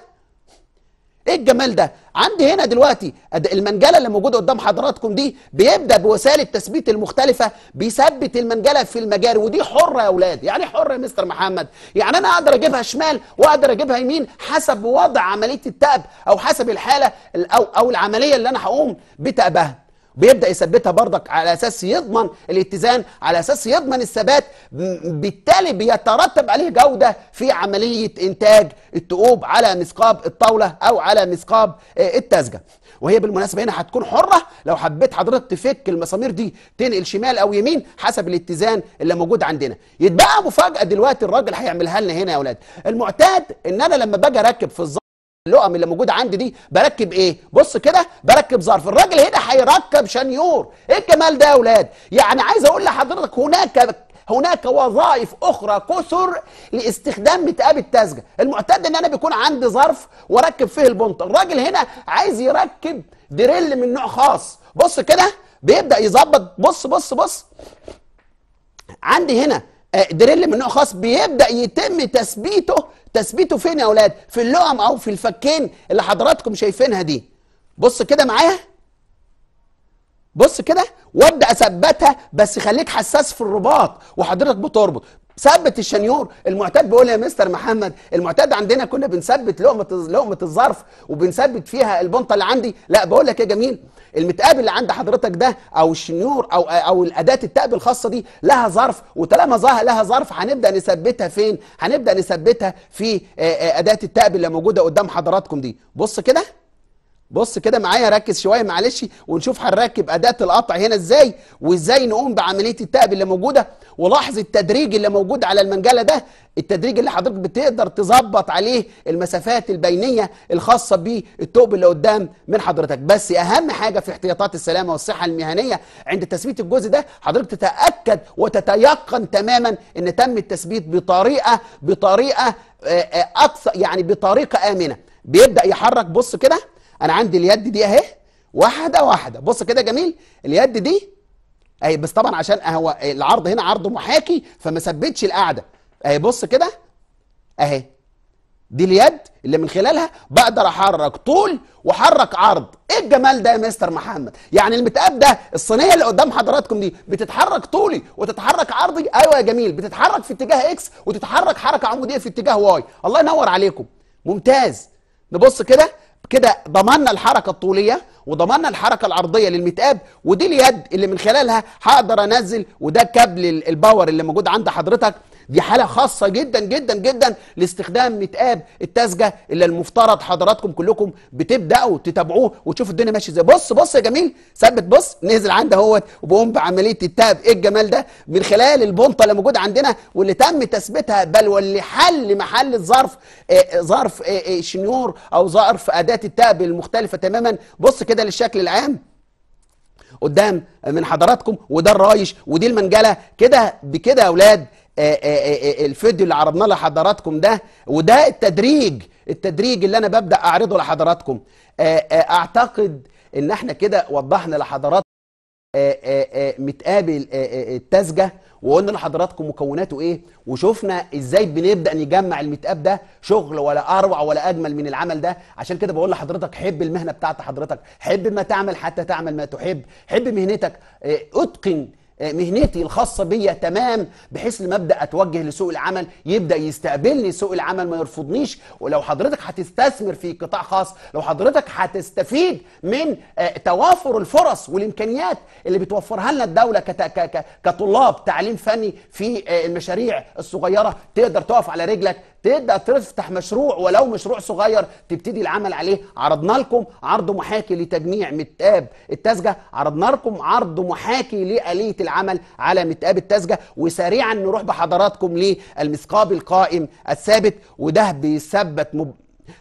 ايه الجمال ده عندي هنا دلوقتي أد- المنجله اللي موجوده قدام حضراتكم دي بيبدا بوسائل التثبيت المختلفه بيثبت المنجله في المجاري ودي حره يا اولاد يعني إيه حره يا مستر محمد يعني انا اقدر اجيبها شمال واقدر اجيبها يمين حسب وضع عمليه التأب او حسب الحاله ال- او او العمليه اللي انا هقوم بتأبها بيبدا يثبتها برضك على اساس يضمن الاتزان على اساس يضمن الثبات م- بالتالي بيترتب عليه جوده في عمليه انتاج التقوب على مثقاب الطاوله او على مثقاب آه، التزجه وهي بالمناسبه هنا هتكون حره لو حبيت حضرتك تفك المسامير دي تنقل شمال او يمين حسب الاتزان اللي موجود عندنا يتبقى مفاجاه دلوقتي الراجل هيعملها لنا هنا يا اولاد المعتاد ان انا لما باجي اركب في الظرف اللقم اللي موجوده عندي دي بركب ايه بص كده بركب ظرف الراجل هنا هيركب شنيور ايه الجمال ده يا اولاد يعني عايز اقول لحضرتك هناك هناك وظائف اخرى كثر لاستخدام متقاب التزجه المعتاد ان انا بيكون عندي ظرف واركب فيه البنط الراجل هنا عايز يركب دريل من نوع خاص بص كده بيبدا يظبط بص بص بص عندي هنا آه، دريل من نوع خاص بيبدا يتم تثبيته تثبيته فين يا اولاد في اللقم او في الفكين اللي حضراتكم شايفينها دي بص كده معايا بص كده وابدا اثبتها بس خليك حساس في الرباط وحضرتك بتربط ثبت الشنيور المعتاد بيقول يا مستر محمد المعتاد عندنا كنا بنثبت لقمه لقمه الظرف وبنثبت فيها البنطه اللي عندي لا بقول لك يا جميل المتقاب اللي عند حضرتك ده او الشنيور او او الاداه التقب الخاصه دي لها ظرف وطالما ظهر لها ظرف هنبدا نثبتها فين هنبدا نثبتها في آه، آه، اداه التقب اللي موجوده قدام حضراتكم دي بص كده بص كده معايا ركز شويه معلش ونشوف هنركب اداه القطع هنا ازاي وازاي نقوم بعمليه التقب اللي موجوده ولاحظ التدريج اللي موجود على المنجله ده التدريج اللي حضرتك بتقدر تظبط عليه المسافات البينيه الخاصه بالثقب اللي قدام من حضرتك بس اهم حاجه في احتياطات السلامه والصحه المهنيه عند تثبيت الجزء ده حضرتك تتاكد وتتيقن تماما ان تم التثبيت بطريقه بطريقه آه، آه، اكثر يعني بطريقه امنه بيبدا يحرك بص كده انا عندي اليد دي اهي واحده واحده بص كده جميل اليد دي اهي بس طبعا عشان هو العرض هنا عرض محاكي فما ثبتش القاعده اهي بص كده اهي دي اليد اللي من خلالها بقدر احرك طول واحرك عرض ايه الجمال ده يا مستر محمد يعني المتقاب ده الصينيه اللي قدام حضراتكم دي بتتحرك طولي وتتحرك عرضي ايوه يا جميل بتتحرك في اتجاه اكس وتتحرك حركه عموديه في اتجاه واي الله ينور عليكم ممتاز نبص كده كده ضمننا الحركه الطوليه وضمننا الحركه العرضيه للمتقاب ودي اليد اللي من خلالها هقدر انزل وده كابل ال- الباور اللي موجود عند حضرتك دي حاله خاصه جدا جدا جدا لاستخدام متقاب التسجه اللي المفترض حضراتكم كلكم بتبداوا تتابعوه وتشوفوا الدنيا ماشيه ازاي بص بص يا جميل ثبت بص نزل عندي اهوت وبقوم بعمليه التاب ايه الجمال ده من خلال البنطه اللي موجوده عندنا واللي تم تثبيتها بل واللي حل محل الظرف آه، ظرف آه، آه، شنيور او ظرف اداه التاب المختلفه تماما بص كده للشكل العام قدام من حضراتكم وده الرايش ودي المنجله كده بكده يا اولاد آه، آه، آه، الفيديو اللي عرضناه لحضراتكم ده وده التدريج التدريج اللي انا ببدا اعرضه لحضراتكم آه، آه، اعتقد ان احنا كده وضحنا لحضراتكم آه، آه، آه، متقابل آه، آه، التسجه وقلنا لحضراتكم مكوناته ايه وشفنا ازاي بنبدا نجمع المتقاب ده شغل ولا اروع ولا اجمل من العمل ده عشان كده بقول لحضرتك حب المهنه بتاعت حضرتك حب ما تعمل حتى تعمل ما تحب حب مهنتك آه، اتقن آه، مهنتي الخاصة بيا تمام بحيث لما ابدا اتوجه لسوق العمل يبدا يستقبلني سوق العمل ما يرفضنيش ولو حضرتك هتستثمر في قطاع خاص لو حضرتك هتستفيد من آه، توافر الفرص والامكانيات اللي بتوفرها لنا الدوله كت- ك- ك- كطلاب تعليم فني في آه، المشاريع الصغيره تقدر تقف على رجلك تقدر تفتح مشروع ولو مشروع صغير تبتدي العمل عليه عرضنا لكم عرض محاكي لتجميع متاب التسجه عرضنا لكم عرض محاكي لآلية العمل على متاب التسجه وسريعا نروح بحضراتكم للمثقاب القائم الثابت وده بيثبت مب...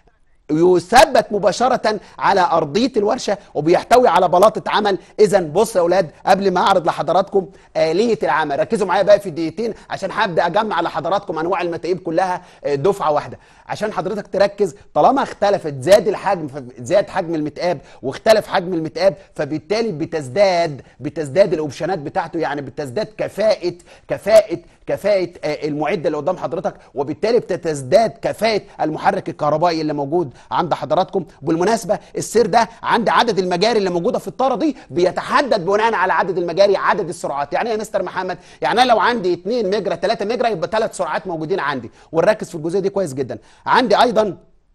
يثبت مباشرة على أرضية الورشة وبيحتوي على بلاطة عمل إذا بص يا أولاد قبل ما أعرض لحضراتكم آلية العمل ركزوا معايا بقى في دقيقتين عشان هبدأ أجمع لحضراتكم أنواع المتايب كلها آه، دفعة واحدة عشان حضرتك تركز طالما اختلفت زاد الحجم زاد حجم المتقاب واختلف حجم المتقاب فبالتالي بتزداد بتزداد الاوبشنات بتاعته يعني بتزداد كفاءة كفاءة كفاءة آه، المعدة اللي قدام حضرتك وبالتالي بتزداد كفاءة المحرك الكهربائي اللي موجود عند حضراتكم بالمناسبة السير ده عند عدد المجاري اللي موجودة في الطارة دي بيتحدد بناء على عدد المجاري عدد السرعات يعني ايه يا مستر محمد يعني انا لو عندي 2 مجرى 3 مجرى يبقى ثلاث سرعات موجودين عندي ونركز في الجزئية دي كويس جدا عندي ايضا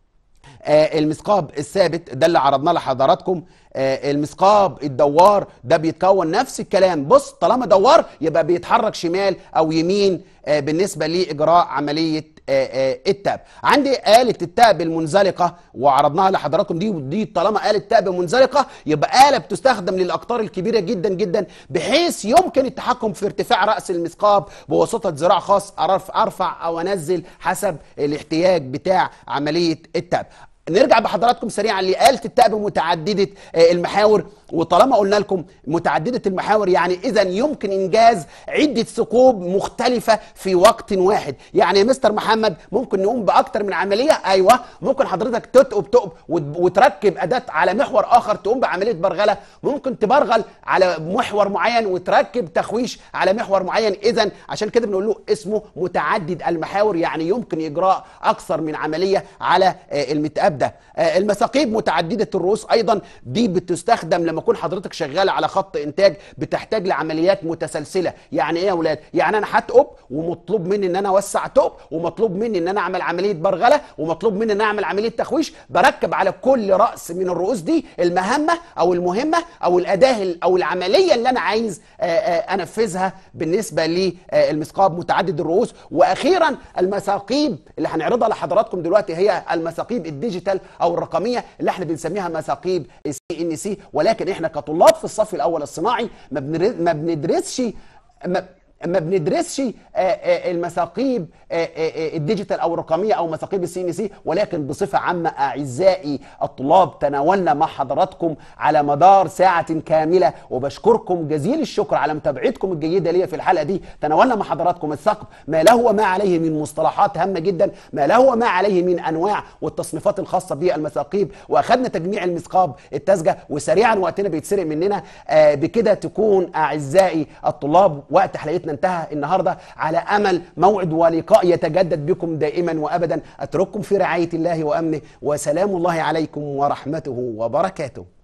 آه، المثقاب الثابت ده اللي عرضناه لحضراتكم آه، المثقاب الدوار ده بيتكون نفس الكلام بص طالما دوار يبقى بيتحرك شمال او يمين آه، بالنسبه لاجراء عمليه آه، آه، التاب عندي آلة التاب المنزلقة وعرضناها لحضراتكم دي ودي طالما آلة تاب منزلقة يبقى آلة بتستخدم للأقطار الكبيرة جدا جدا بحيث يمكن التحكم في ارتفاع رأس المثقاب بواسطة ذراع خاص أرف- أرفع أو أنزل حسب الاحتياج بتاع عملية التاب نرجع بحضراتكم سريعا لآلة التأب متعددة آه، المحاور وطالما قلنا لكم متعددة المحاور يعني إذا يمكن إنجاز عدة ثقوب مختلفة في وقت واحد يعني يا مستر محمد ممكن نقوم بأكتر من عملية أيوة ممكن حضرتك تتقب تقب وت- وتركب أداة على محور آخر تقوم بعملية برغلة ممكن تبرغل على محور معين وتركب تخويش على محور معين إذا عشان كده بنقول له اسمه متعدد المحاور يعني يمكن إجراء أكثر من عملية على آه، المتأب ده آه، المثاقيب متعددة الرؤوس أيضا دي بتستخدم لما يكون حضرتك شغال على خط إنتاج بتحتاج لعمليات متسلسلة يعني إيه يا أولاد يعني أنا هتقب ومطلوب مني إن أنا أوسع تقب ومطلوب مني إن أنا أعمل عملية برغلة ومطلوب مني إن أنا أعمل عملية تخويش بركب على كل رأس من الرؤوس دي المهمة أو المهمة أو الأداة أو العملية اللي أنا عايز آه، آه، أنفذها بالنسبة للمثقاب متعدد الرؤوس وأخيرا المثاقيب اللي هنعرضها لحضراتكم دلوقتي هي المثاقيب الديجيتال او الرقميه اللي احنا بنسميها مثاقيب سي ان سي ولكن احنا كطلاب في الصف الاول الصناعي ما بنر- ما بندرسش ما ما بندرسش آه، آه، المثاقيب آه، آه، آه، الديجيتال او الرقميه او مثاقيب السي ان سي ولكن بصفه عامه اعزائي الطلاب تناولنا مع حضراتكم على مدار ساعه كامله وبشكركم جزيل الشكر على متابعتكم الجيده ليا في الحلقه دي تناولنا مع حضراتكم الثقب ما له وما عليه من مصطلحات هامه جدا ما له وما عليه من انواع والتصنيفات الخاصه بالمثاقيب واخذنا تجميع المثقاب التسجه وسريعا وقتنا بيتسرق مننا آه، بكده تكون اعزائي الطلاب وقت حلقتنا انتهى النهارده على امل موعد ولقاء يتجدد بكم دائما وابدا اترككم في رعايه الله وامنه وسلام الله عليكم ورحمته وبركاته